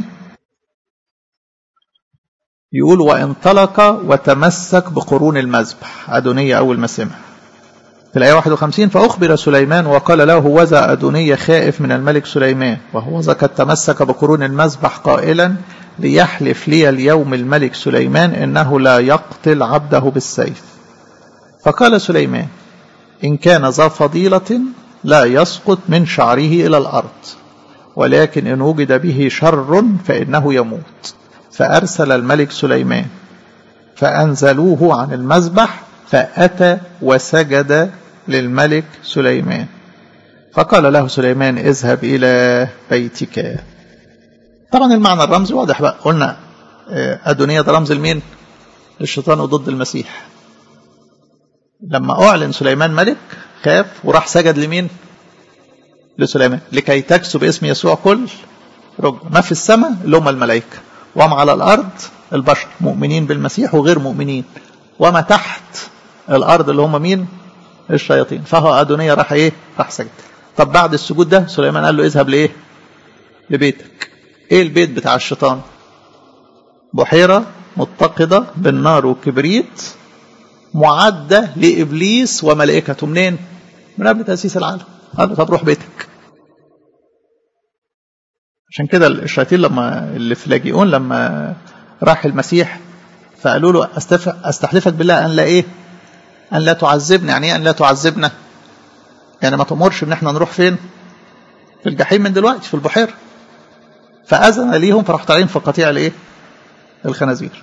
يقول وانطلق وتمسك بقرون المذبح أدونية أول ما سمع في الآية 51 فأخبر سليمان وقال له وذا أدونية خائف من الملك سليمان وهو قد تمسك بقرون المذبح قائلا ليحلف لي اليوم الملك سليمان إنه لا يقتل عبده بالسيف فقال سليمان إن كان ذا فضيلة لا يسقط من شعره إلى الأرض ولكن إن وجد به شر فإنه يموت فأرسل الملك سليمان فأنزلوه عن المذبح فأتى وسجد للملك سليمان فقال له سليمان اذهب إلى بيتك طبعا المعنى الرمزي واضح بقى قلنا أدونية ده رمز لمين الشيطان وضد المسيح لما أعلن سليمان ملك خاف وراح سجد لمين لسليمان لكي تكسب اسم يسوع كل رجل ما في السماء اللي هم الملائكة وما على الأرض البشر مؤمنين بالمسيح وغير مؤمنين وما تحت الأرض اللي هم مين الشياطين فهو أدونية راح إيه راح سجد طب بعد السجود ده سليمان قال له اذهب لإيه لبيتك إيه البيت بتاع الشيطان بحيرة متقدة بالنار والكبريت معدة لإبليس وملائكته منين من قبل تأسيس العالم قال له طب روح بيتك عشان كده الشياطين لما اللي في لاجئون لما راح المسيح فقالوا له استحلفك بالله ان لا ايه ان لا تعذبنا يعني ايه ان لا تعذبنا يعني ما تأمرش ان احنا نروح فين في الجحيم من دلوقتي في البحيره فاذن ليهم فراح طالعين في قطيع الايه الخنازير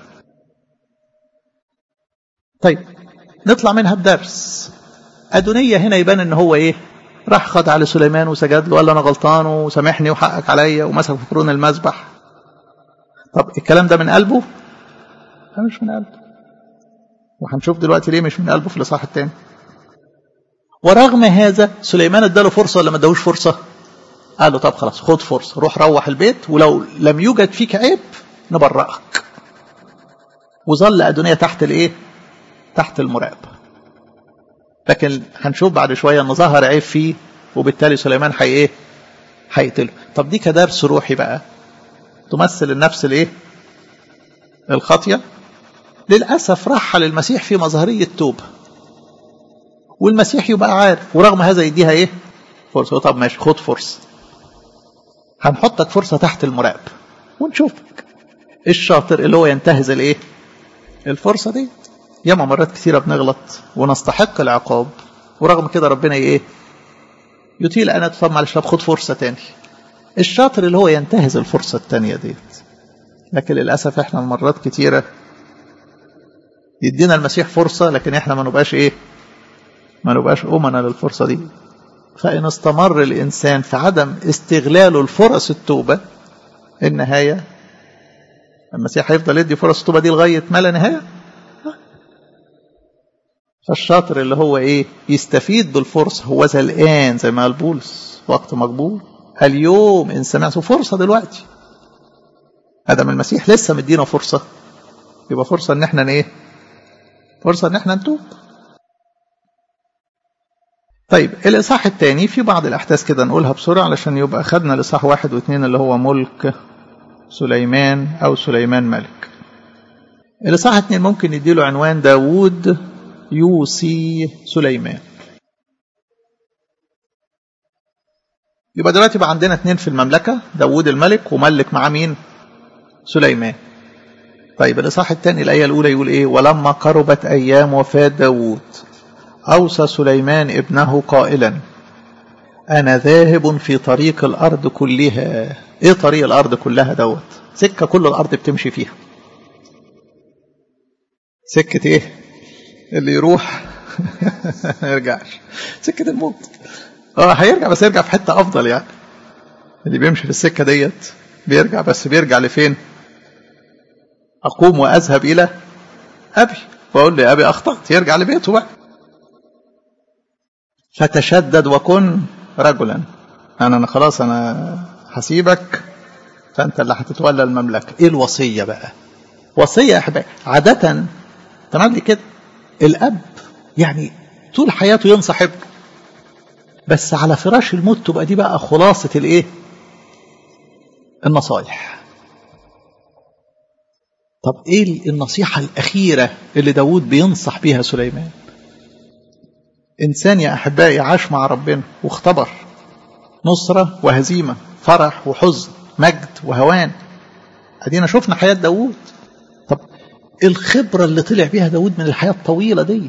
طيب نطلع منها بدرس أدونية هنا يبان ان هو ايه راح خضع لسليمان وسجد له وقال له انا غلطان وسامحني وحقك عليا ومسك في قرون المذبح طب الكلام ده من قلبه لا مش من قلبه وهنشوف دلوقتي ليه مش من قلبه في الاصحاح الثاني ورغم هذا سليمان اداله فرصه ولا ما اداهوش فرصه قال له طب خلاص خد فرصه روح روح البيت ولو لم يوجد فيك عيب نبرئك وظل أدونية تحت الايه تحت المراقبة لكن هنشوف بعد شوية ان ظهر عيب فيه وبالتالي سليمان حي ايه هيقتله طب دي كدرس روحي بقى تمثل النفس الايه الخاطية للأسف رحل المسيح في مظهرية توبة والمسيح يبقى عارف ورغم هذا يديها ايه فرصة طب ماشي خد فرصة هنحطك فرصة تحت المراقبة ونشوفك الشاطر اللي هو ينتهز الايه الفرصة دي ياما مرات كثيرة بنغلط ونستحق العقاب ورغم كده ربنا ايه يطيل انا طب معلش طب خد فرصة تاني الشاطر اللي هو ينتهز الفرصة التانية ديت لكن للأسف احنا مرات كتيرة يدينا المسيح فرصة لكن احنا ما نبقاش ايه ما نبقاش أمنا للفرصة دي فإن استمر الإنسان في عدم استغلاله الفرص التوبة النهاية المسيح هيفضل يدي فرص التوبة دي لغاية ما لا نهاية فالشاطر اللي هو ايه يستفيد بالفرصة هو ذا الآن زي ما قال بولس وقت مقبول اليوم إن سمعت فرصة دلوقتي ادم المسيح لسه مدينا فرصة يبقى فرصة ان احنا ايه فرصة ان احنا نتوب طيب الإصحاح الثاني في بعض الأحداث كده نقولها بسرعة علشان يبقى خدنا الإصحاح واحد واثنين اللي هو ملك سليمان أو سليمان ملك الإصحاح اثنين ممكن يديله عنوان داوود يوصي سليمان يبقى دلوقتي بقى عندنا اثنين في المملكة داوود الملك وملك معاه مين سليمان طيب الإصحاح الثاني الآية الأولى يقول إيه ولما قربت أيام وفاة داوود أوصى سليمان ابنه قائلا أنا ذاهب في طريق الأرض كلها إيه طريق الأرض كلها دوت سكة كل الأرض بتمشي فيها سكة إيه اللي يروح ما يرجعش سكة الموت اه هيرجع بس يرجع في حتة أفضل يعني اللي بيمشي في السكة ديت بيرجع بس بيرجع لفين أقوم وأذهب إلى أبي وأقول له أبي أخطأت يرجع لبيته بقى فتشدد وكن رجلا أنا أنا خلاص أنا هسيبك فأنت اللي هتتولى المملكة إيه الوصية بقى وصية يا أحبائي عادة تمام كده الأب يعني طول حياته ينصح ابنه بس على فراش الموت تبقى دي بقى خلاصة الإيه النصايح طب إيه النصيحة الأخيرة اللي داود بينصح بيها سليمان إنسان يا أحبائي عاش مع ربنا واختبر نصرة وهزيمة فرح وحزن مجد وهوان أدينا شفنا حياة داوود طب الخبرة اللي طلع بيها داوود من الحياة الطويلة ديت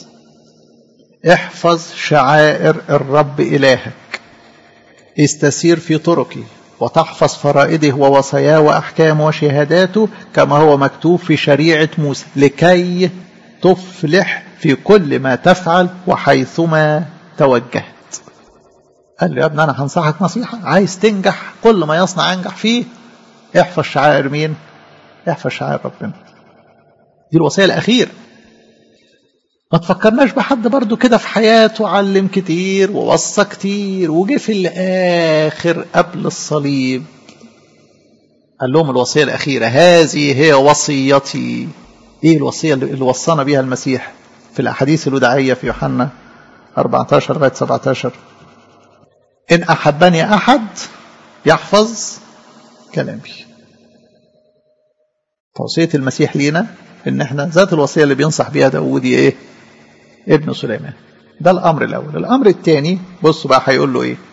احفظ شعائر الرب إلهك استسير في طرقي وتحفظ فرائده ووصاياه وأحكامه وشهاداته كما هو مكتوب في شريعة موسى لكي تفلح في كل ما تفعل وحيثما توجهت قال له يا ابني انا هنصحك نصيحه عايز تنجح كل ما يصنع انجح فيه احفظ شعائر مين احفظ شعائر ربنا دي الوصية الأخيرة ما تفكرناش بحد برضو كده في حياته علم كتير ووصى كتير وجه في الآخر قبل الصليب قال لهم الوصية الأخيرة هذه هي وصيتي إيه الوصية اللي وصانا بها المسيح في الأحاديث الوداعية في يوحنا 14 لغاية 17 إن أحبني أحد يحفظ كلامي توصية المسيح لينا إن إحنا ذات الوصية اللي بينصح بيها داود إيه ابن سليمان ده الأمر الأول الأمر الثاني بصوا بقى هيقول له إيه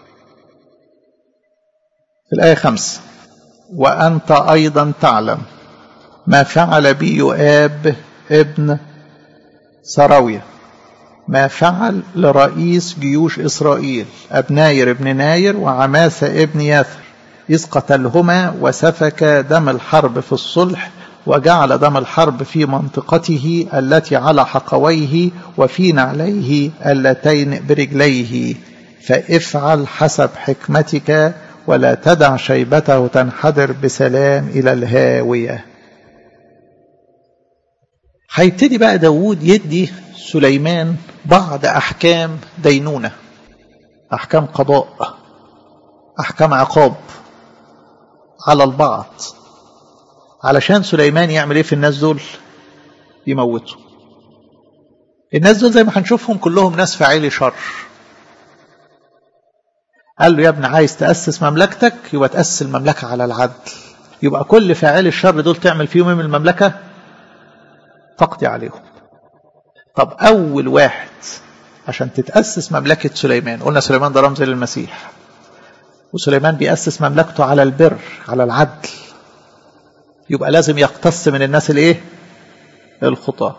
في الآية خمسة وأنت أيضا تعلم ما فعل بي يؤاب ابن سراوية ما فعل لرئيس جيوش إسرائيل أبناير ابن ناير وعماثة ابن ياثر إذ قتلهما وسفك دم الحرب في الصلح وجعل دم الحرب في منطقته التي على حقويه وفي نعليه اللتين برجليه فافعل حسب حكمتك ولا تدع شيبته تنحدر بسلام إلى الهاوية هيبتدي بقى داود يدي سليمان بعض أحكام دينونة أحكام قضاء أحكام عقاب على البعض علشان سليمان يعمل ايه في الناس دول يموتوا الناس دول زي ما هنشوفهم كلهم ناس فاعلي شر قال له يا ابني عايز تأسس مملكتك يبقى تأسس المملكة على العدل يبقى كل فاعلي الشر دول تعمل فيهم من المملكة تقضي عليهم طب أول واحد عشان تتأسس مملكة سليمان قلنا سليمان ده رمز للمسيح وسليمان بيأسس مملكته على البر على العدل يبقى لازم يقتص من الناس الايه الخطاة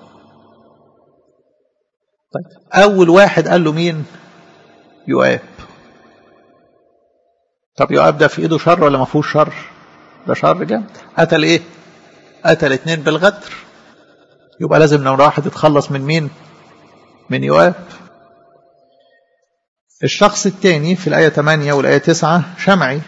طيب اول واحد قال له مين يؤاب طب يؤاب ده في ايده شر ولا ما فيهوش شر ده شر جامد قتل ايه قتل اتنين بالغدر يبقى لازم نمرة واحد يتخلص من مين من يؤاب الشخص الثاني في الآية 8 والآية 9 شمعي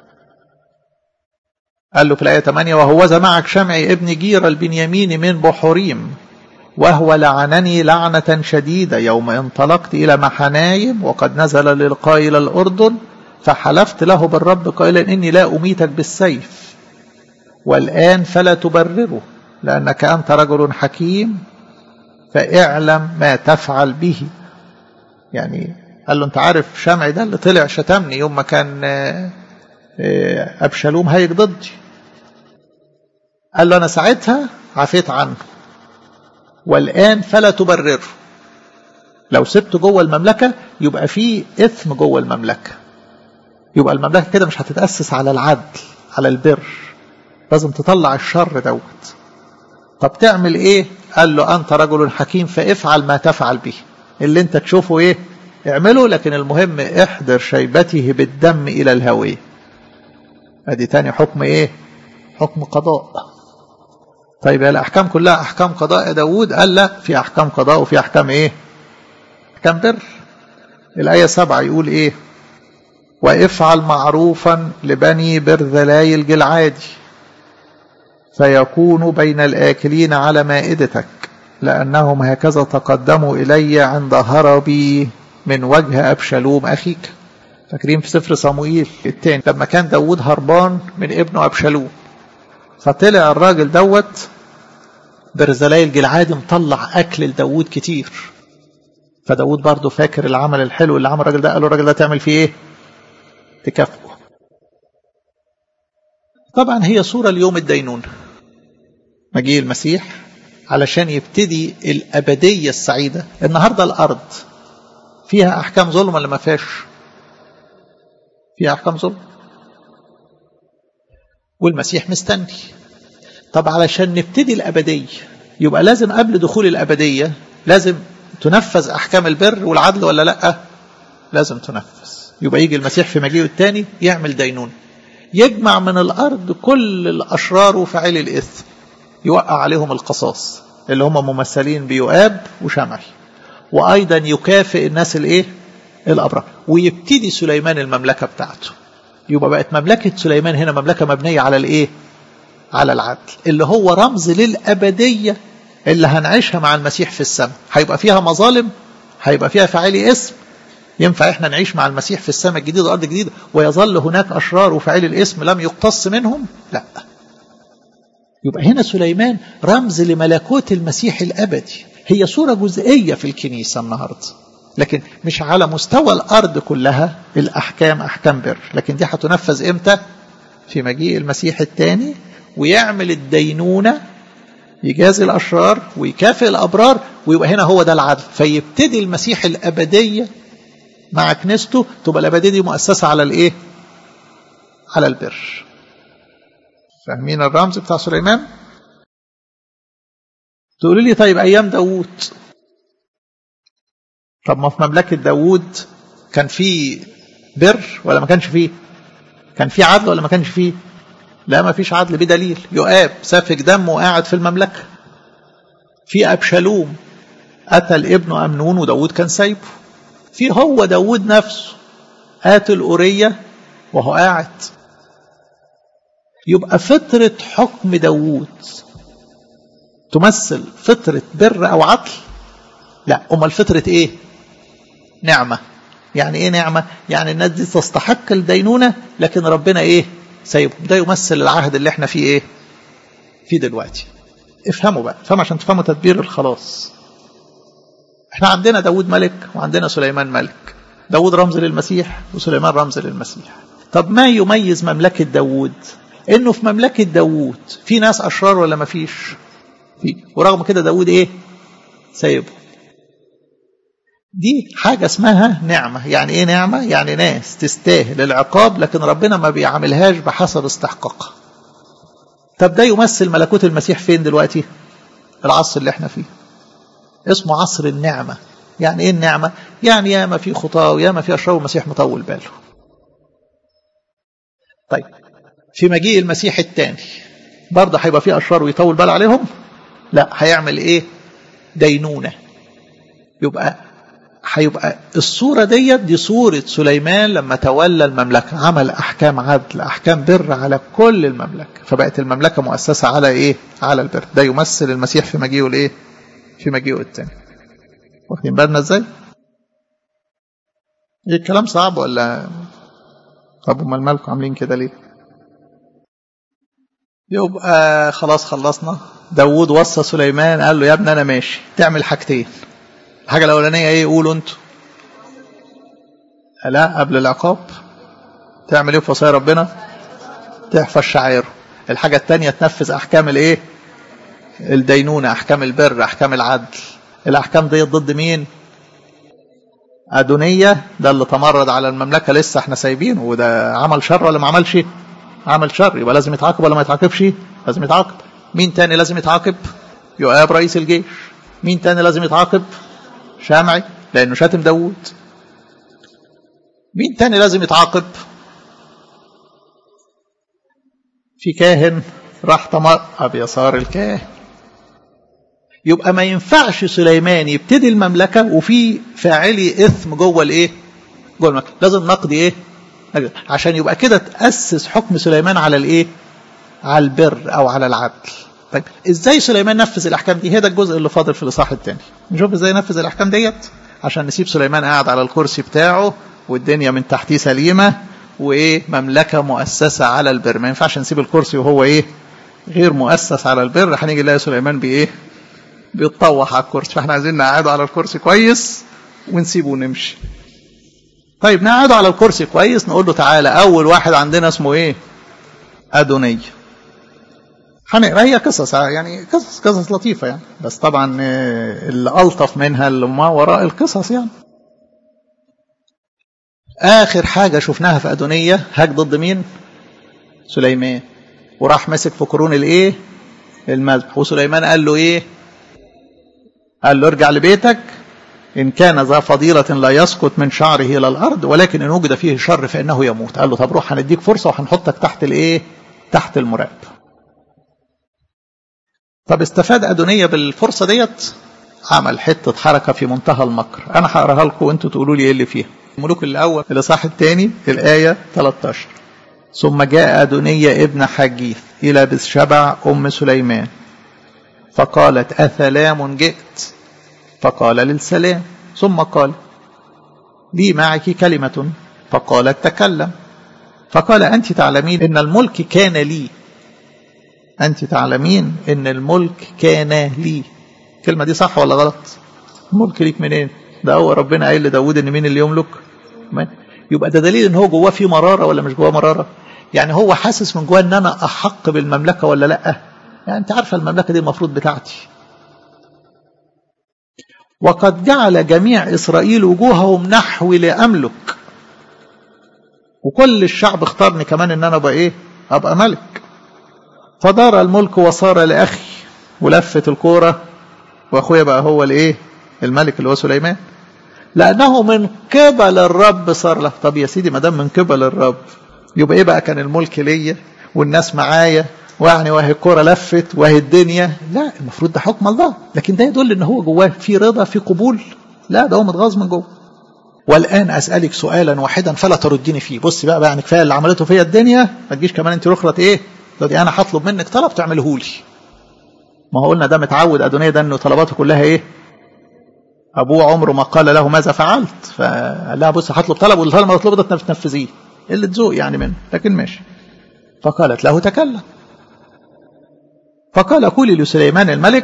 قال له في الآية 8 وهوذا معك شمعي ابن جير البنيامين من بحوريم وهو لعنني لعنة شديدة يوم انطلقت إلى محنايم وقد نزل للقاء إلى الأردن فحلفت له بالرب قائلا إني لا أميتك بالسيف والآن فلا تبرره لأنك أنت رجل حكيم فاعلم ما تفعل به يعني قال له أنت عارف شمعي ده اللي طلع شتمني يوم ما كان أبشالوم هيك ضدي قال له أنا ساعتها عفيت عنه والآن فلا تبرره لو سبته جوه المملكة يبقى في إثم جوه المملكة يبقى المملكة كده مش هتتأسس على العدل على البر لازم تطلع الشر دوت طب تعمل ايه قال له أنت رجل حكيم فافعل ما تفعل به اللي انت تشوفه ايه اعمله لكن المهم احضر شيبته بالدم إلى الهوية ادي تاني حكم ايه حكم قضاء طيب الأحكام كلها أحكام قضاء يا داود قال لا في أحكام قضاء وفي أحكام إيه أحكام بر الآية سبعة يقول إيه وافعل معروفا لبني برذلاي الجلعادي فيكون بين الآكلين على مائدتك لأنهم هكذا تقدموا إلي عند هربي من وجه أبشالوم أخيك فاكرين في سفر صموئيل الثاني لما كان داود هربان من ابنه أبشالوم فطلع الراجل دوت برزلاي الجلعادي مطلع أكل لداود كتير فداود برضه فاكر العمل الحلو اللي عمل الراجل ده قال له الراجل ده تعمل فيه ايه تكافئه طبعا هي صورة اليوم الدينونة مجيء المسيح علشان يبتدي الأبدية السعيدة النهاردة الأرض فيها أحكام ظلم ولا ما فيهاش فيها أحكام ظلم والمسيح مستني طب علشان نبتدي الأبدية يبقى لازم قبل دخول الأبدية لازم تنفذ أحكام البر والعدل ولا لأ لازم تنفذ يبقى يجي المسيح في مجيئه الثاني يعمل دينون يجمع من الأرض كل الأشرار وفاعلي الإثم يوقع عليهم القصاص اللي هم ممثلين بيؤاب وشمعي وأيضا يكافئ الناس الإيه الأبرار ويبتدي سليمان المملكة بتاعته يبقى بقت مملكة سليمان هنا مملكة مبنية على الإيه على العدل اللي هو رمز للأبدية اللي هنعيشها مع المسيح في السماء هيبقى فيها مظالم هيبقى فيها فاعلي اسم ينفع احنا نعيش مع المسيح في السماء الجديدة والأرض الجديدة ويظل هناك أشرار وفاعلي الاسم لم يقتص منهم لا يبقى هنا سليمان رمز لملكوت المسيح الأبدي هي صورة جزئية في الكنيسة النهاردة لكن مش على مستوى الأرض كلها الأحكام أحكام بر لكن دي هتنفذ إمتى في مجيء المسيح الثاني ويعمل الدينونة يجازي الأشرار ويكافئ الأبرار ويبقى هنا هو ده العدل فيبتدي المسيح الأبدية مع كنيسته تبقى الأبدية دي مؤسسة على الإيه؟ على البر فاهمين الرمز بتاع سليمان؟ تقولوا لي طيب أيام داوود طب ما في مملكة داوود كان في بر ولا ما كانش فيه؟ كان في عدل ولا ما كانش فيه؟ لا ما فيش عدل بدليل يؤاب سافك دم وقاعد في المملكة في أبشالوم قتل ابنه أمنون وداود كان سايبه في هو داود نفسه قاتل أورية وهو قاعد يبقى فطرة حكم داود تمثل فطرة بر أو عدل لا أمال فطرة إيه نعمة يعني إيه نعمة يعني الناس دي تستحق الدينونة لكن ربنا إيه سايبه ده يمثل العهد اللي احنا فيه ايه فيه دلوقتي افهموا بقى افهموا عشان تفهموا تدبير الخلاص احنا عندنا داود ملك وعندنا سليمان ملك داود رمز للمسيح وسليمان رمز للمسيح طب ما يميز مملكة داود انه في مملكة داود في ناس اشرار ولا ما فيش في ورغم كده داود ايه سايبه دي حاجة اسمها نعمة يعني ايه نعمة يعني ناس تستاهل العقاب لكن ربنا ما بيعملهاش بحسب استحقاقها طب ده يمثل ملكوت المسيح فين دلوقتي العصر اللي احنا فيه اسمه عصر النعمة يعني ايه النعمة يعني ياما في خطاه وياما في اشرار المسيح مطول باله طيب في مجيء المسيح الثاني برضه هيبقى في اشرار ويطول بال عليهم لا هيعمل ايه دينونه يبقى هيبقى الصورة ديت دي صورة سليمان لما تولى المملكة عمل أحكام عدل أحكام بر على كل المملكة فبقت المملكة مؤسسة على إيه على البر ده يمثل المسيح في مجيئه الإيه في مجيئه الثاني واخدين بالنا إزاي إيه الكلام صعب ولا طب امال مالكم عاملين كده ليه يبقى خلاص خلصنا داوود وصى سليمان قال له يا ابني انا ماشي تعمل حاجتين الحاجة الأولانية إيه قولوا أنتوا لا قبل العقاب تعمل إيه في وصايا ربنا تحفظ شعائره الحاجة الثانية تنفذ أحكام الإيه الدينونة أحكام البر أحكام العدل الأحكام دي ضد مين أدونية ده اللي تمرد على المملكة لسه احنا سايبينه وده عمل شر ولا ما عملش عمل شر يبقى لازم يتعاقب ولا ما يتعاقبش لازم يتعاقب مين تاني لازم يتعاقب يؤاب رئيس الجيش مين تاني لازم يتعاقب شامعي لأنه شاتم داوود مين تاني لازم يتعاقب في كاهن راح تمرقب يسار الكاهن يبقى ما ينفعش سليمان يبتدي المملكة وفي فاعلي إثم جوه الإيه جوه المملكة لازم نقضي إيه عشان يبقى كده تأسس حكم سليمان على الإيه على البر أو على العدل طيب ازاي سليمان نفذ الاحكام دي هذا الجزء اللي فاضل في الاصحاح الثاني نشوف ازاي نفذ الاحكام ديت عشان نسيب سليمان قاعد على الكرسي بتاعه والدنيا من تحتيه سليمه وايه مملكه مؤسسه على البر ما ينفعش نسيب الكرسي وهو ايه غير مؤسس على البر هنيجي نلاقي سليمان بايه بيتطوح على الكرسي فاحنا عايزين نقعده على الكرسي كويس ونسيبه ونمشي طيب نقعده على الكرسي كويس نقول له تعالى اول واحد عندنا اسمه ايه ادونيه هنقرا هي قصص يعني قصص قصص لطيفه يعني بس طبعا اللي الطف منها اللي ما وراء القصص يعني اخر حاجه شفناها في ادونيه هاج ضد مين سليمان وراح مسك في قرون الايه المذبح وسليمان قال له ايه قال له ارجع لبيتك إن كان ذا فضيلة لا يسقط من شعره إلى الأرض ولكن إن وجد فيه شر فإنه يموت قال له طب روح هنديك فرصة وهنحطك تحت الإيه تحت المراقب طب استفاد أدونية بالفرصة ديت عمل حتة حركة في منتهى المكر أنا هقراها لكم وأنتوا تقولوا لي إيه اللي فيها الملوك الأول الإصحاح الثاني الآية 13 ثم جاء أدونية ابن حجيث إلى بثشبع أم سليمان فقالت أثلام جئت فقال للسلام ثم قال لي معك كلمة فقالت تكلم فقال أنت تعلمين إن الملك كان لي أنت تعلمين إن الملك كان لي الكلمة دي صح ولا غلط الملك ليك منين ده هو ربنا قايل لداود إن مين اللي يملك يبقى ده دليل إن هو جواه في مرارة ولا مش جواه مرارة يعني هو حاسس من جواه إن أنا أحق بالمملكة ولا لأ يعني أنت عارفة المملكة دي المفروض بتاعتي وقد جعل جميع إسرائيل وجوههم نحوي لأملك وكل الشعب اختارني كمان ان انا ابقى ايه ابقى ملك فدار الملك وصار لاخي ولفت الكوره واخويا بقى هو الايه الملك اللي هو سليمان لانه من قبل الرب صار له طب يا سيدي ما دام من قبل الرب يبقى ايه بقى كان الملك ليا والناس معايا ويعني وهي الكوره لفت وهي الدنيا لا المفروض ده حكم الله لكن ده يدل ان هو جواه في رضا في قبول لا ده هو متغاظ من جوه والآن أسألك سؤالا واحدا فلا ترديني فيه بصي بقى, بقى يعني كفاية اللي عملته فيا الدنيا ما تجيش كمان انت رخرة ايه دلوقتي انا هطلب منك طلب تعمله لي ما هو قلنا ده متعود أدونية ده انه طلباته كلها ايه ابوه عمره ما قال له ماذا فعلت فقال لها بص هطلب طلب والطلب ما تطلبه ده تنفذيه اللي تذوق يعني منه لكن ماشي فقالت له تكلم فقال قولي لسليمان الملك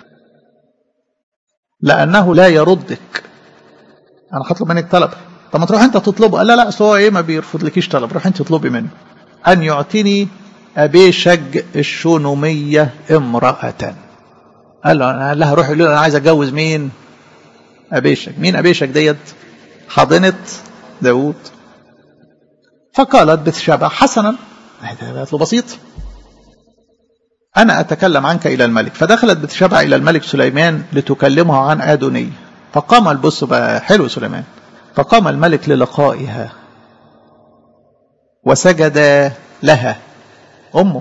لأنه لا يردك انا هطلب منك طلب طب ما تروح انت تطلبه قال لا لا هو ايه ما بيرفضلكيش طلب روح انت تطلبي منه ان يعطيني ابيشج الشونوميه امراه قال له قال لها روحي له انا عايز اتجوز مين ابيشج مين ابيشج ديت حاضنه داوود فقالت بتشابه حسنا هذا بسيط أنا أتكلم عنك إلى الملك فدخلت بتشبع إلى الملك سليمان لتكلمه عن آدونية فقام البص بقى حلو سليمان فقام الملك للقائها وسجد لها أمه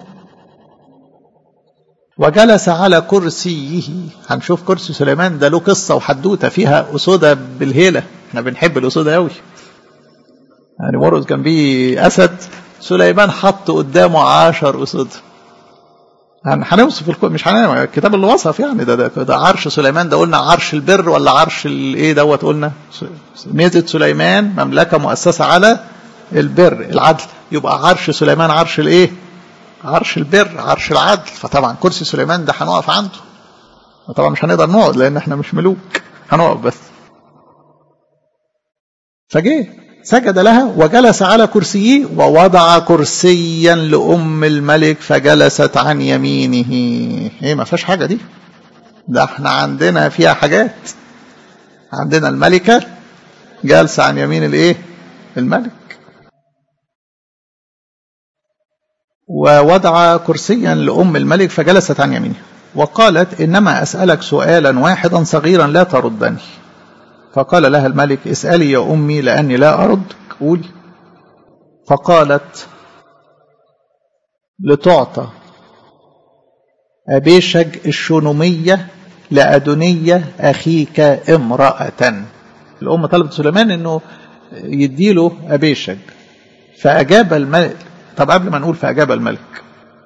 وجلس على كرسيه هنشوف كرسي سليمان ده له قصة وحدوتة فيها أسودة بالهيلة احنا بنحب الأسودة أوي يعني مرقس جنبيه أسد سليمان حط قدامه عشر أسود هنوصف الكل مش هنعمل الكتاب اللي وصف يعني ده, ده, ده عرش سليمان ده قلنا عرش البر ولا عرش الايه دوت قلنا ميزه سليمان مملكه مؤسسه على البر العدل يبقى عرش سليمان عرش الايه عرش البر عرش العدل فطبعا كرسي سليمان ده هنقف عنده طبعا مش هنقدر نقعد لان احنا مش ملوك هنقف بس فجه سجد لها وجلس على كرسيه ووضع كرسيا لأم الملك فجلست عن يمينه ايه ما فيهاش حاجة دي ده احنا عندنا فيها حاجات عندنا الملكة جالسة عن يمين الايه الملك ووضع كرسيا لأم الملك فجلست عن يمينه وقالت إنما أسألك سؤالا واحدا صغيرا لا تردني فقال لها الملك اسألي يا أمي لأني لا أرد قولي فقالت لتعطى أبيشج الشونومية لأدونية أخيك امرأة الأم طلبت سليمان أنه يديله أبيشج فأجاب الملك طب قبل ما نقول فأجاب الملك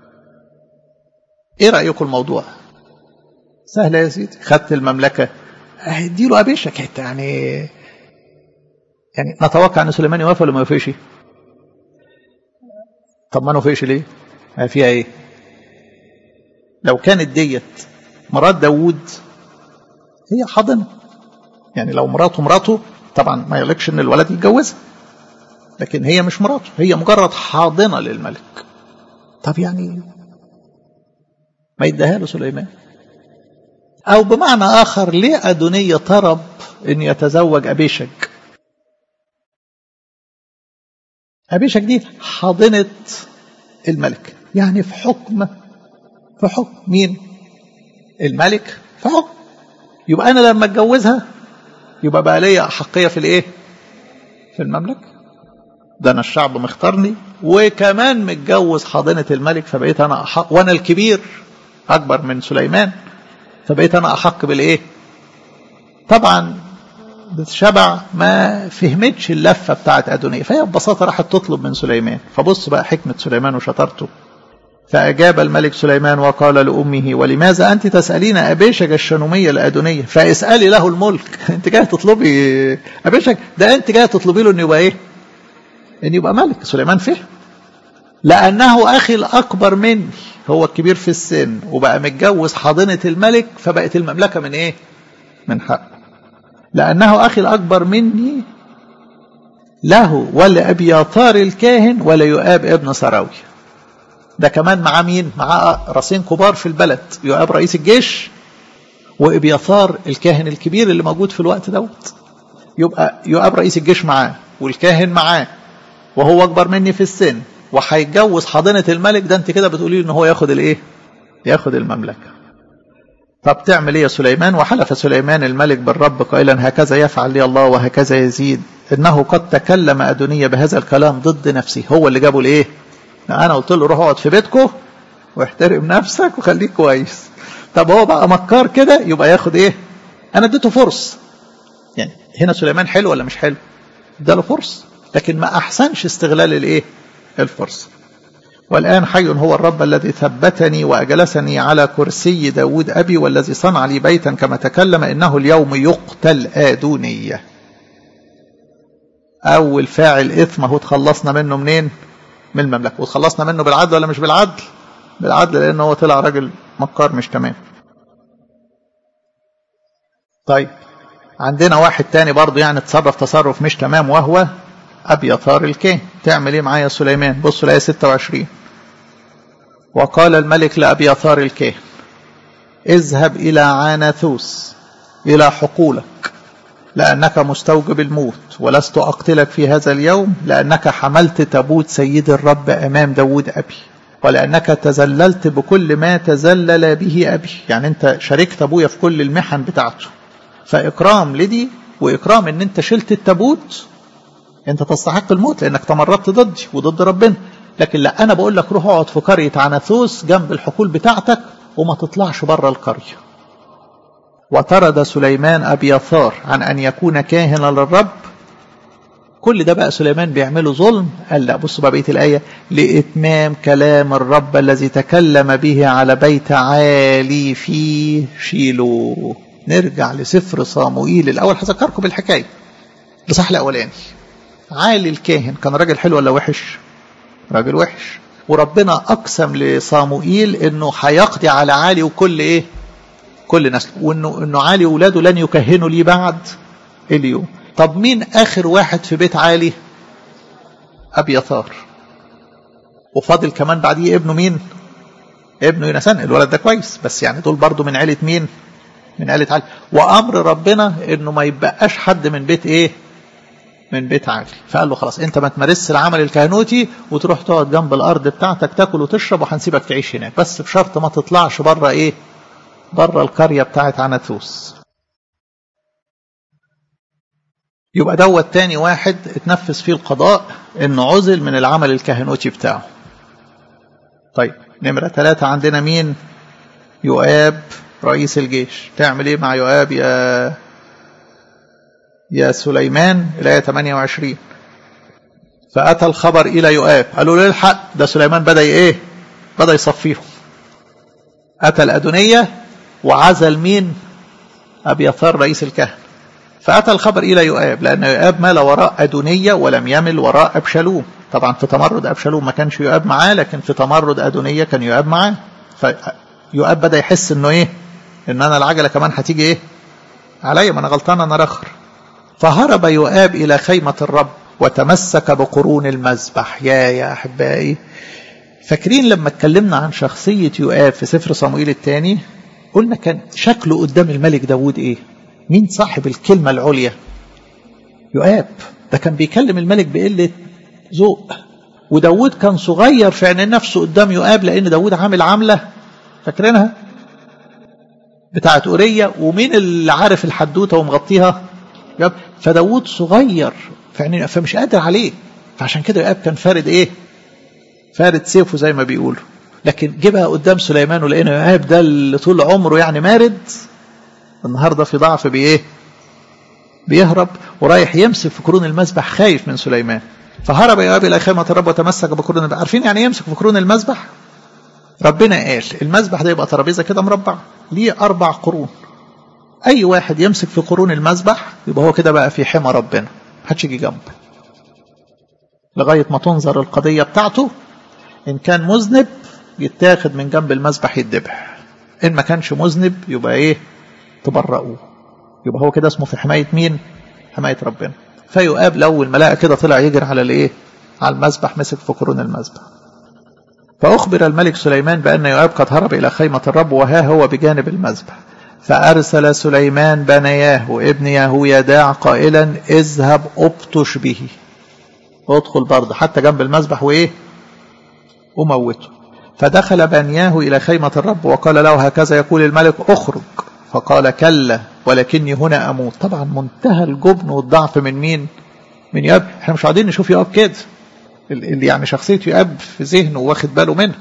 إيه رأيكم الموضوع سهلة يا سيدي خدت المملكة هيديله أبيشك حتى يعني يعني نتوقع ان سليمان يوافق ولا ما يوافقش طب ما نوافقش ليه فيها ايه لو كانت ديت مرات داوود هي حاضنه يعني لو مراته مراته طبعا ما يقولكش ان الولد يتجوزها لكن هي مش مراته هي مجرد حاضنه للملك طب يعني ما يديها له سليمان او بمعنى اخر ليه ادونيه طرب ان يتزوج ابيشج أبيشك دي حاضنة الملك يعني في حكم في حكم مين الملك في حكم يبقى أنا لما أتجوزها يبقى بقى ليا أحقية في الإيه في المملكة ده أنا الشعب مختارني وكمان متجوز حاضنة الملك فبقيت أنا أحق وأنا الكبير أكبر من سليمان فبقيت أنا أحق بالإيه طبعا بتشبع ما فهمتش اللفة بتاعت أدونية فهي ببساطة راحت تطلب من سليمان فبص بقى حكمة سليمان وشطارته فأجاب الملك سليمان وقال لأمه ولماذا أنت تسألين أبيشج الشنومية الأدونية فاسألي له الملك أنت جاي تطلبي أبيشج ده أنت جاي تطلبي له أن يبقى إيه أن يبقى ملك سليمان فهم لأنه أخي الأكبر مني هو الكبير في السن وبقى متجوز حاضنة الملك فبقت المملكة من إيه من حق لأنه أخي الأكبر مني له ولأبياطار الكاهن وليؤاب ابن سراوي ده كمان معاه مين معاه راسين كبار في البلد يؤاب رئيس الجيش وابياثار الكاهن الكبير اللي موجود في الوقت دوت يبقى يؤاب رئيس الجيش معاه والكاهن معاه وهو اكبر مني في السن وهيتجوز حاضنه الملك ده انت كده بتقولي ان هو ياخد الايه ياخد المملكه طب تعمل ايه يا سليمان وحلف سليمان الملك بالرب قائلا هكذا يفعل لي الله وهكذا يزيد انه قد تكلم ادونيه بهذا الكلام ضد نفسه هو اللي جابه لايه انا قلت له روح اقعد في بيتكم واحترم نفسك وخليك كويس طب هو بقى مكار كده يبقى ياخد ايه انا اديته فرصه يعني هنا سليمان حلو ولا مش حلو اداله فرصه لكن ما احسنش استغلال الايه الفرصه والآن حي هو الرب الذي ثبتني وأجلسني على كرسي داود أبي والذي صنع لي بيتا كما تكلم إنه اليوم يقتل آدونية أول فاعل إثم هو تخلصنا منه منين من المملكة وتخلصنا منه بالعدل ولا مش بالعدل بالعدل لأنه هو طلع راجل مكار مش تمام طيب عندنا واحد تاني برضه يعني تصرف تصرف مش تمام وهو أبيطار الكاهن تعمل ايه معايا سليمان بصوا الآية 26 وقال الملك لأبيطار الكاهن اذهب إلى عاناثوس إلى حقولك لأنك مستوجب الموت ولست أقتلك في هذا اليوم لأنك حملت تابوت سيد الرب أمام داود أبي ولأنك تزللت بكل ما تزلل به أبي يعني أنت شاركت أبويا في كل المحن بتاعته فإكرام لدي وإكرام أن أنت شلت التابوت أنت تستحق الموت لأنك تمردت ضدي وضد ربنا لكن لا أنا بقول لك روح اقعد في قرية عناثوس جنب الحقول بتاعتك وما تطلعش بره القرية وطرد سليمان أبيثار عن أن يكون كاهنا للرب كل ده بقى سليمان بيعمله ظلم قال لا بصوا بقى بقيه الآية لإتمام كلام الرب الذي تكلم به على بيت عالي في شيلو نرجع لسفر صاموئيل الأول هذكركم بالحكاية الإصحاح الأولاني عالي الكاهن كان راجل حلو ولا وحش؟ راجل وحش وربنا أقسم لصاموئيل إنه هيقضي على عالي وكل إيه؟ كل نسل وإنه إنه عالي ولاده لن يكهنوا ليه بعد اليوم طب مين آخر واحد في بيت عالي؟ أبيثار وفاضل كمان بعديه ابنه مين؟ ابنه يونسان الولد ده كويس بس يعني دول برضه من عيلة مين؟ من عيلة عالي وأمر ربنا إنه ما يبقاش حد من بيت إيه؟ من بيت عالي فقال له خلاص انت ما تمارسش العمل الكهنوتي وتروح تقعد جنب الارض بتاعتك تاكل وتشرب وهنسيبك تعيش هناك بس بشرط ما تطلعش بره ايه بره القريه بتاعت عناثوس يبقى دوت تاني واحد اتنفذ فيه القضاء انه عزل من العمل الكهنوتي بتاعه طيب نمرة ثلاثة عندنا مين يؤاب رئيس الجيش تعمل ايه مع يؤاب يا يا سليمان الآية 28 فأتى الخبر إلى يؤاب قالوا له الحق ده سليمان بدأ إيه بدأ يصفيهم أتى الأدونية وعزل مين أبيثار رئيس الكهنة فأتى الخبر إلى يؤاب لأن يؤاب مال وراء أدونية ولم يمل وراء أبشالوم طبعا في تمرد أبشالوم ما كانش يؤاب معاه لكن في تمرد أدونية كان يؤاب معاه فيؤاب بدأ يحس إنه إيه إن أنا العجلة كمان هتيجي إيه عليا ما أنا غلطان أنا رخر فهرب يؤاب إلى خيمة الرب وتمسك بقرون المذبح يا يا أحبائي فاكرين لما اتكلمنا عن شخصية يؤاب في سفر صموئيل الثاني قلنا كان شكله قدام الملك داود ايه مين صاحب الكلمة العليا يؤاب ده كان بيكلم الملك بقلة ذوق وداود كان صغير في عين نفسه قدام يؤاب لأن داود عامل عاملة فاكرينها بتاعت أورية ومين اللي عارف الحدوتة ومغطيها فداود صغير فعني فمش قادر عليه فعشان كده يؤاب كان فارد ايه فارد سيفه زي ما بيقولوا لكن جيبها قدام سليمان ولقينا يؤاب ده اللي طول عمره يعني مارد النهارده في ضعف بايه بيهرب ورايح يمسك في قرون المذبح خايف من سليمان فهرب يؤاب الى خيمه الرب وتمسك بقرون عارفين يعني ايه يمسك في قرون المذبح ربنا قال المذبح ده يبقى ترابيزه كده مربع ليه اربع قرون اي واحد يمسك في قرون المذبح يبقى هو كده بقى في حمى ربنا محدش يجي جنبه لغايه ما تنظر القضيه بتاعته ان كان مذنب يتاخد من جنب المذبح يتذبح ان ما كانش مذنب يبقى ايه تبرؤوه يبقى هو كده اسمه في حمايه مين حمايه ربنا فيؤاب لو الملائكه كده طلع يجري على الايه على المذبح مسك في قرون المذبح فأخبر الملك سليمان بأن يؤاب قد هرب إلى خيمة الرب وها هو بجانب المذبح فأرسل سليمان بنياه ابن يهويداع قائلا اذهب ابطش به ادخل برضه حتى جنب المذبح وإيه وموته فدخل بنياه إلى خيمة الرب وقال له هكذا يقول الملك اخرج فقال كلا ولكني هنا أموت طبعا منتهى الجبن والضعف من مين من يؤاب احنا مش قاعدين نشوف يؤاب كده اللي يعني شخصية يؤاب في ذهنه واخد باله منها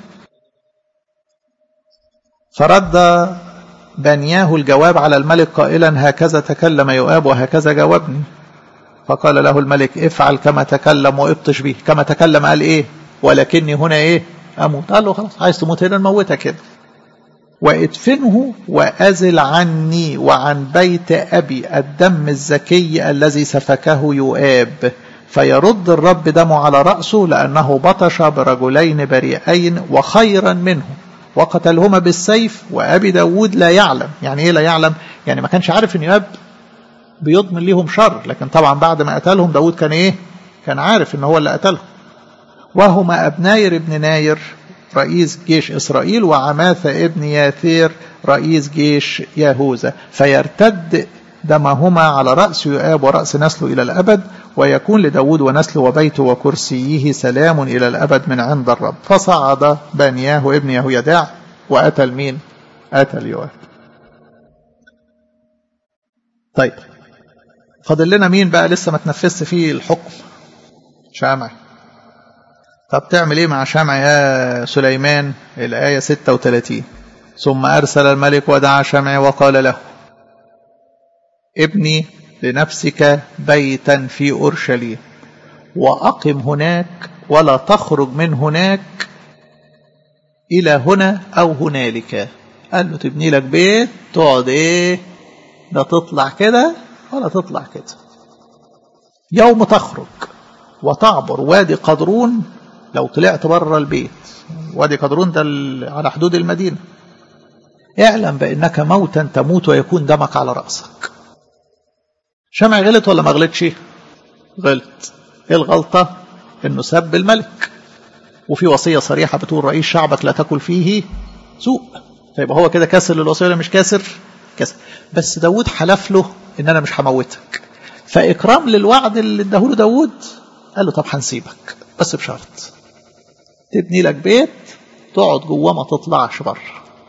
فرد بنياه الجواب على الملك قائلا هكذا تكلم يؤاب وهكذا جاوبني فقال له الملك افعل كما تكلم وابطش به كما تكلم قال ايه ولكني هنا ايه اموت قال له خلاص عايز تموت هنا نموتك كده وادفنه وازل عني وعن بيت ابي الدم الزكي الذي سفكه يؤاب فيرد الرب دمه على رأسه لأنه بطش برجلين بريئين وخيرا منه وقتلهما بالسيف وأبي داود لا يعلم يعني إيه لا يعلم يعني ما كانش عارف أن يؤاب بيضمن ليهم شر لكن طبعا بعد ما قتلهم داود كان إيه كان عارف أن هو اللي قتلهم وهما أبناير ابن ناير رئيس جيش إسرائيل وعماثة ابن ياثير رئيس جيش يهوذا فيرتد دمهما على رأس يؤاب ورأس نسله إلى الأبد ويكون لداود ونسله وبيته وكرسيه سلام إلى الأبد من عند الرب فصعد بنياه ابن يهويداع وقتل مين قتل يؤاب طيب فاضل لنا مين بقى لسه ما تنفذش فيه الحكم شامع طب تعمل ايه مع شمع يا سليمان الآية 36 ثم أرسل الملك ودعا شمع وقال له ابني لنفسك بيتا في أورشليم وأقم هناك ولا تخرج من هناك إلى هنا أو هنالك قال له تبني لك بيت تقعد إيه لا تطلع كده ولا تطلع كده يوم تخرج وتعبر وادي قدرون لو طلعت بره البيت وادي قدرون ده على حدود المدينة اعلم بأنك موتا تموت ويكون دمك على رأسك شمع غلط ولا ما غلطش غلط ايه الغلطة انه سب الملك وفي وصية صريحة بتقول رئيس شعبك لا تاكل فيه سوء فيبقى هو كده كاسر للوصية ولا مش كاسر كاسر بس داود حلف له ان انا مش هموتك فاكرام للوعد اللي اداهوله داود قال له طب هنسيبك بس بشرط تبني لك بيت تقعد جواه ما تطلعش بره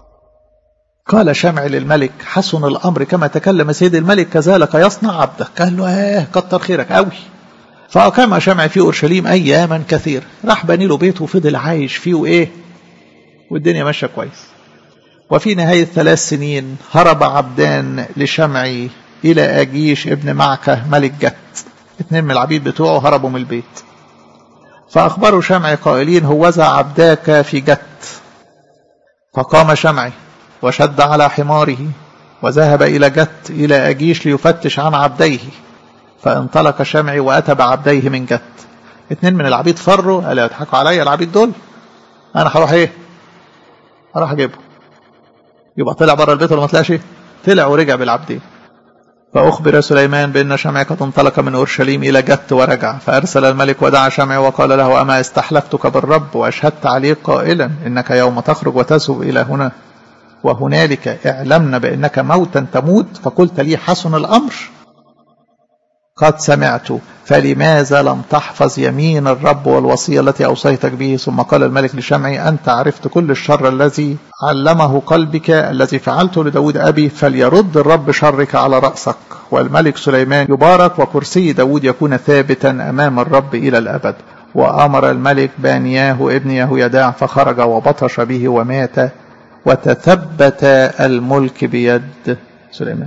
قال شمع للملك حسن الأمر كما تكلم سيد الملك كذلك يصنع عبدك قال له آه كتر خيرك قوي فأقام شمع في أورشليم أياما كثير راح بني له بيت وفضل عايش فيه وإيه والدنيا ماشية كويس وفي نهاية ثلاث سنين هرب عبدان لشمعي إلى أجيش ابن معكة ملك جت اتنين من العبيد بتوعه هربوا من البيت فأخبروا شمعي قائلين هوذا عبداك في جت فقام شمعي وشد على حماره وذهب إلى جت إلى أجيش ليفتش عن عبديه فانطلق شمعي وأتى بعبديه من جت اتنين من العبيد فروا قالوا يضحكوا عليا العبيد دول أنا هروح إيه هروح أجيبهم يبقى طلع بره البيت ولا ما طلعش طلع ورجع بالعبدين فأخبر سليمان بأن شمعي قد انطلق من أورشليم إلى جت ورجع فأرسل الملك ودعا شمعي وقال له أما استحلفتك بالرب وأشهدت عليك قائلا إنك يوم تخرج وتذهب إلى هنا وهنالك اعلمنا بأنك موتا تموت فقلت لي حسن الأمر قد سمعت فلماذا لم تحفظ يمين الرب والوصية التي أوصيتك به ثم قال الملك لشمعي أنت عرفت كل الشر الذي علمه قلبك الذي فعلته لداود أبي فليرد الرب شرك على رأسك والملك سليمان يبارك وكرسي داود يكون ثابتا أمام الرب إلى الأبد وأمر الملك بانياه ابن يهويداع فخرج وبطش به ومات وتثبت الملك بيد سليمان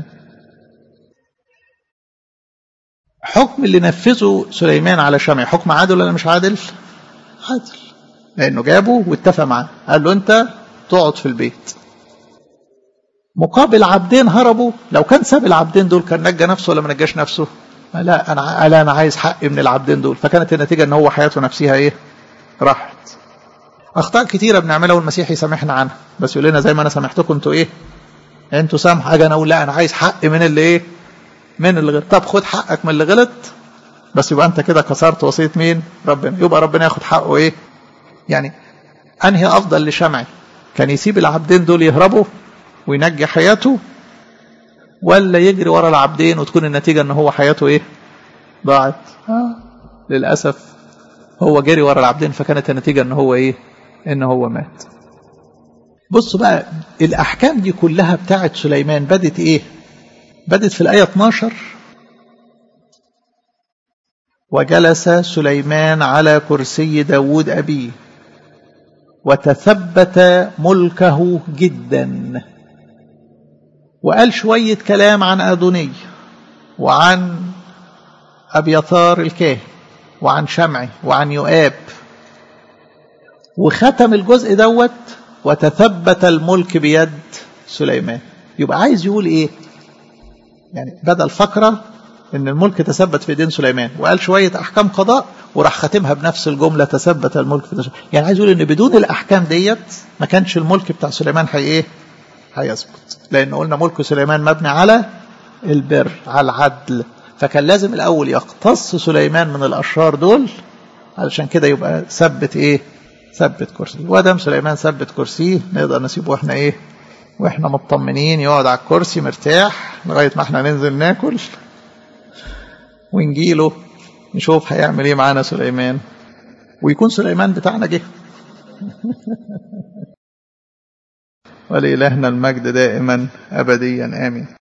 حكم اللي نفذه سليمان على شمعي حكم عادل ولا مش عادل عادل لانه جابه واتفق معاه قال له انت تقعد في البيت مقابل عبدين هربوا لو كان ساب العبدين دول كان نجى نفسه ولا ما نجاش نفسه لا انا قال انا عايز حقي من العبدين دول فكانت النتيجه ان هو حياته نفسها ايه راحت اخطاء كتيره بنعملها والمسيح يسامحنا عنها بس يقول لنا زي ما انا سامحتكم انتوا ايه انتوا سامح اجي انا اقول لا انا عايز حقي من اللي ايه من اللي غلط طب خد حقك من اللي غلط بس يبقى انت كده كسرت وصيه مين ربنا يبقى ربنا ياخد حقه ايه يعني انهي افضل لشمعي كان يسيب العبدين دول يهربوا وينجي حياته ولا يجري ورا العبدين وتكون النتيجه ان هو حياته ايه ضاعت آه. للاسف هو جري ورا العبدين فكانت النتيجه ان هو ايه ان هو مات بصوا بقى الاحكام دي كلها بتاعت سليمان بدت ايه بدت في الايه 12 وجلس سليمان على كرسي داود أبيه وتثبت ملكه جدا وقال شوية كلام عن أدوني وعن أبيثار الكاهن وعن شمعي وعن يؤاب وختم الجزء دوت وتثبت الملك بيد سليمان يبقى عايز يقول ايه يعني بدل فقره ان الملك تثبت في ايدين سليمان وقال شويه احكام قضاء وراح خاتمها بنفس الجمله تثبت الملك في سليمان يعني عايز يقول ان بدون الاحكام ديت ما كانش الملك بتاع سليمان هي ايه هيثبت لان قلنا ملك سليمان مبني على البر على العدل فكان لازم الاول يقتص سليمان من الاشرار دول علشان كده يبقى ثبت ايه ثبت كرسي ودام سليمان ثبت كرسيه نقدر نسيبه واحنا ايه واحنا مطمنين يقعد على الكرسي مرتاح لغايه ما احنا ننزل ناكل ونجيله نشوف هيعمل ايه معانا سليمان ويكون سليمان بتاعنا جه ولإلهنا المجد دائما أبديا آمين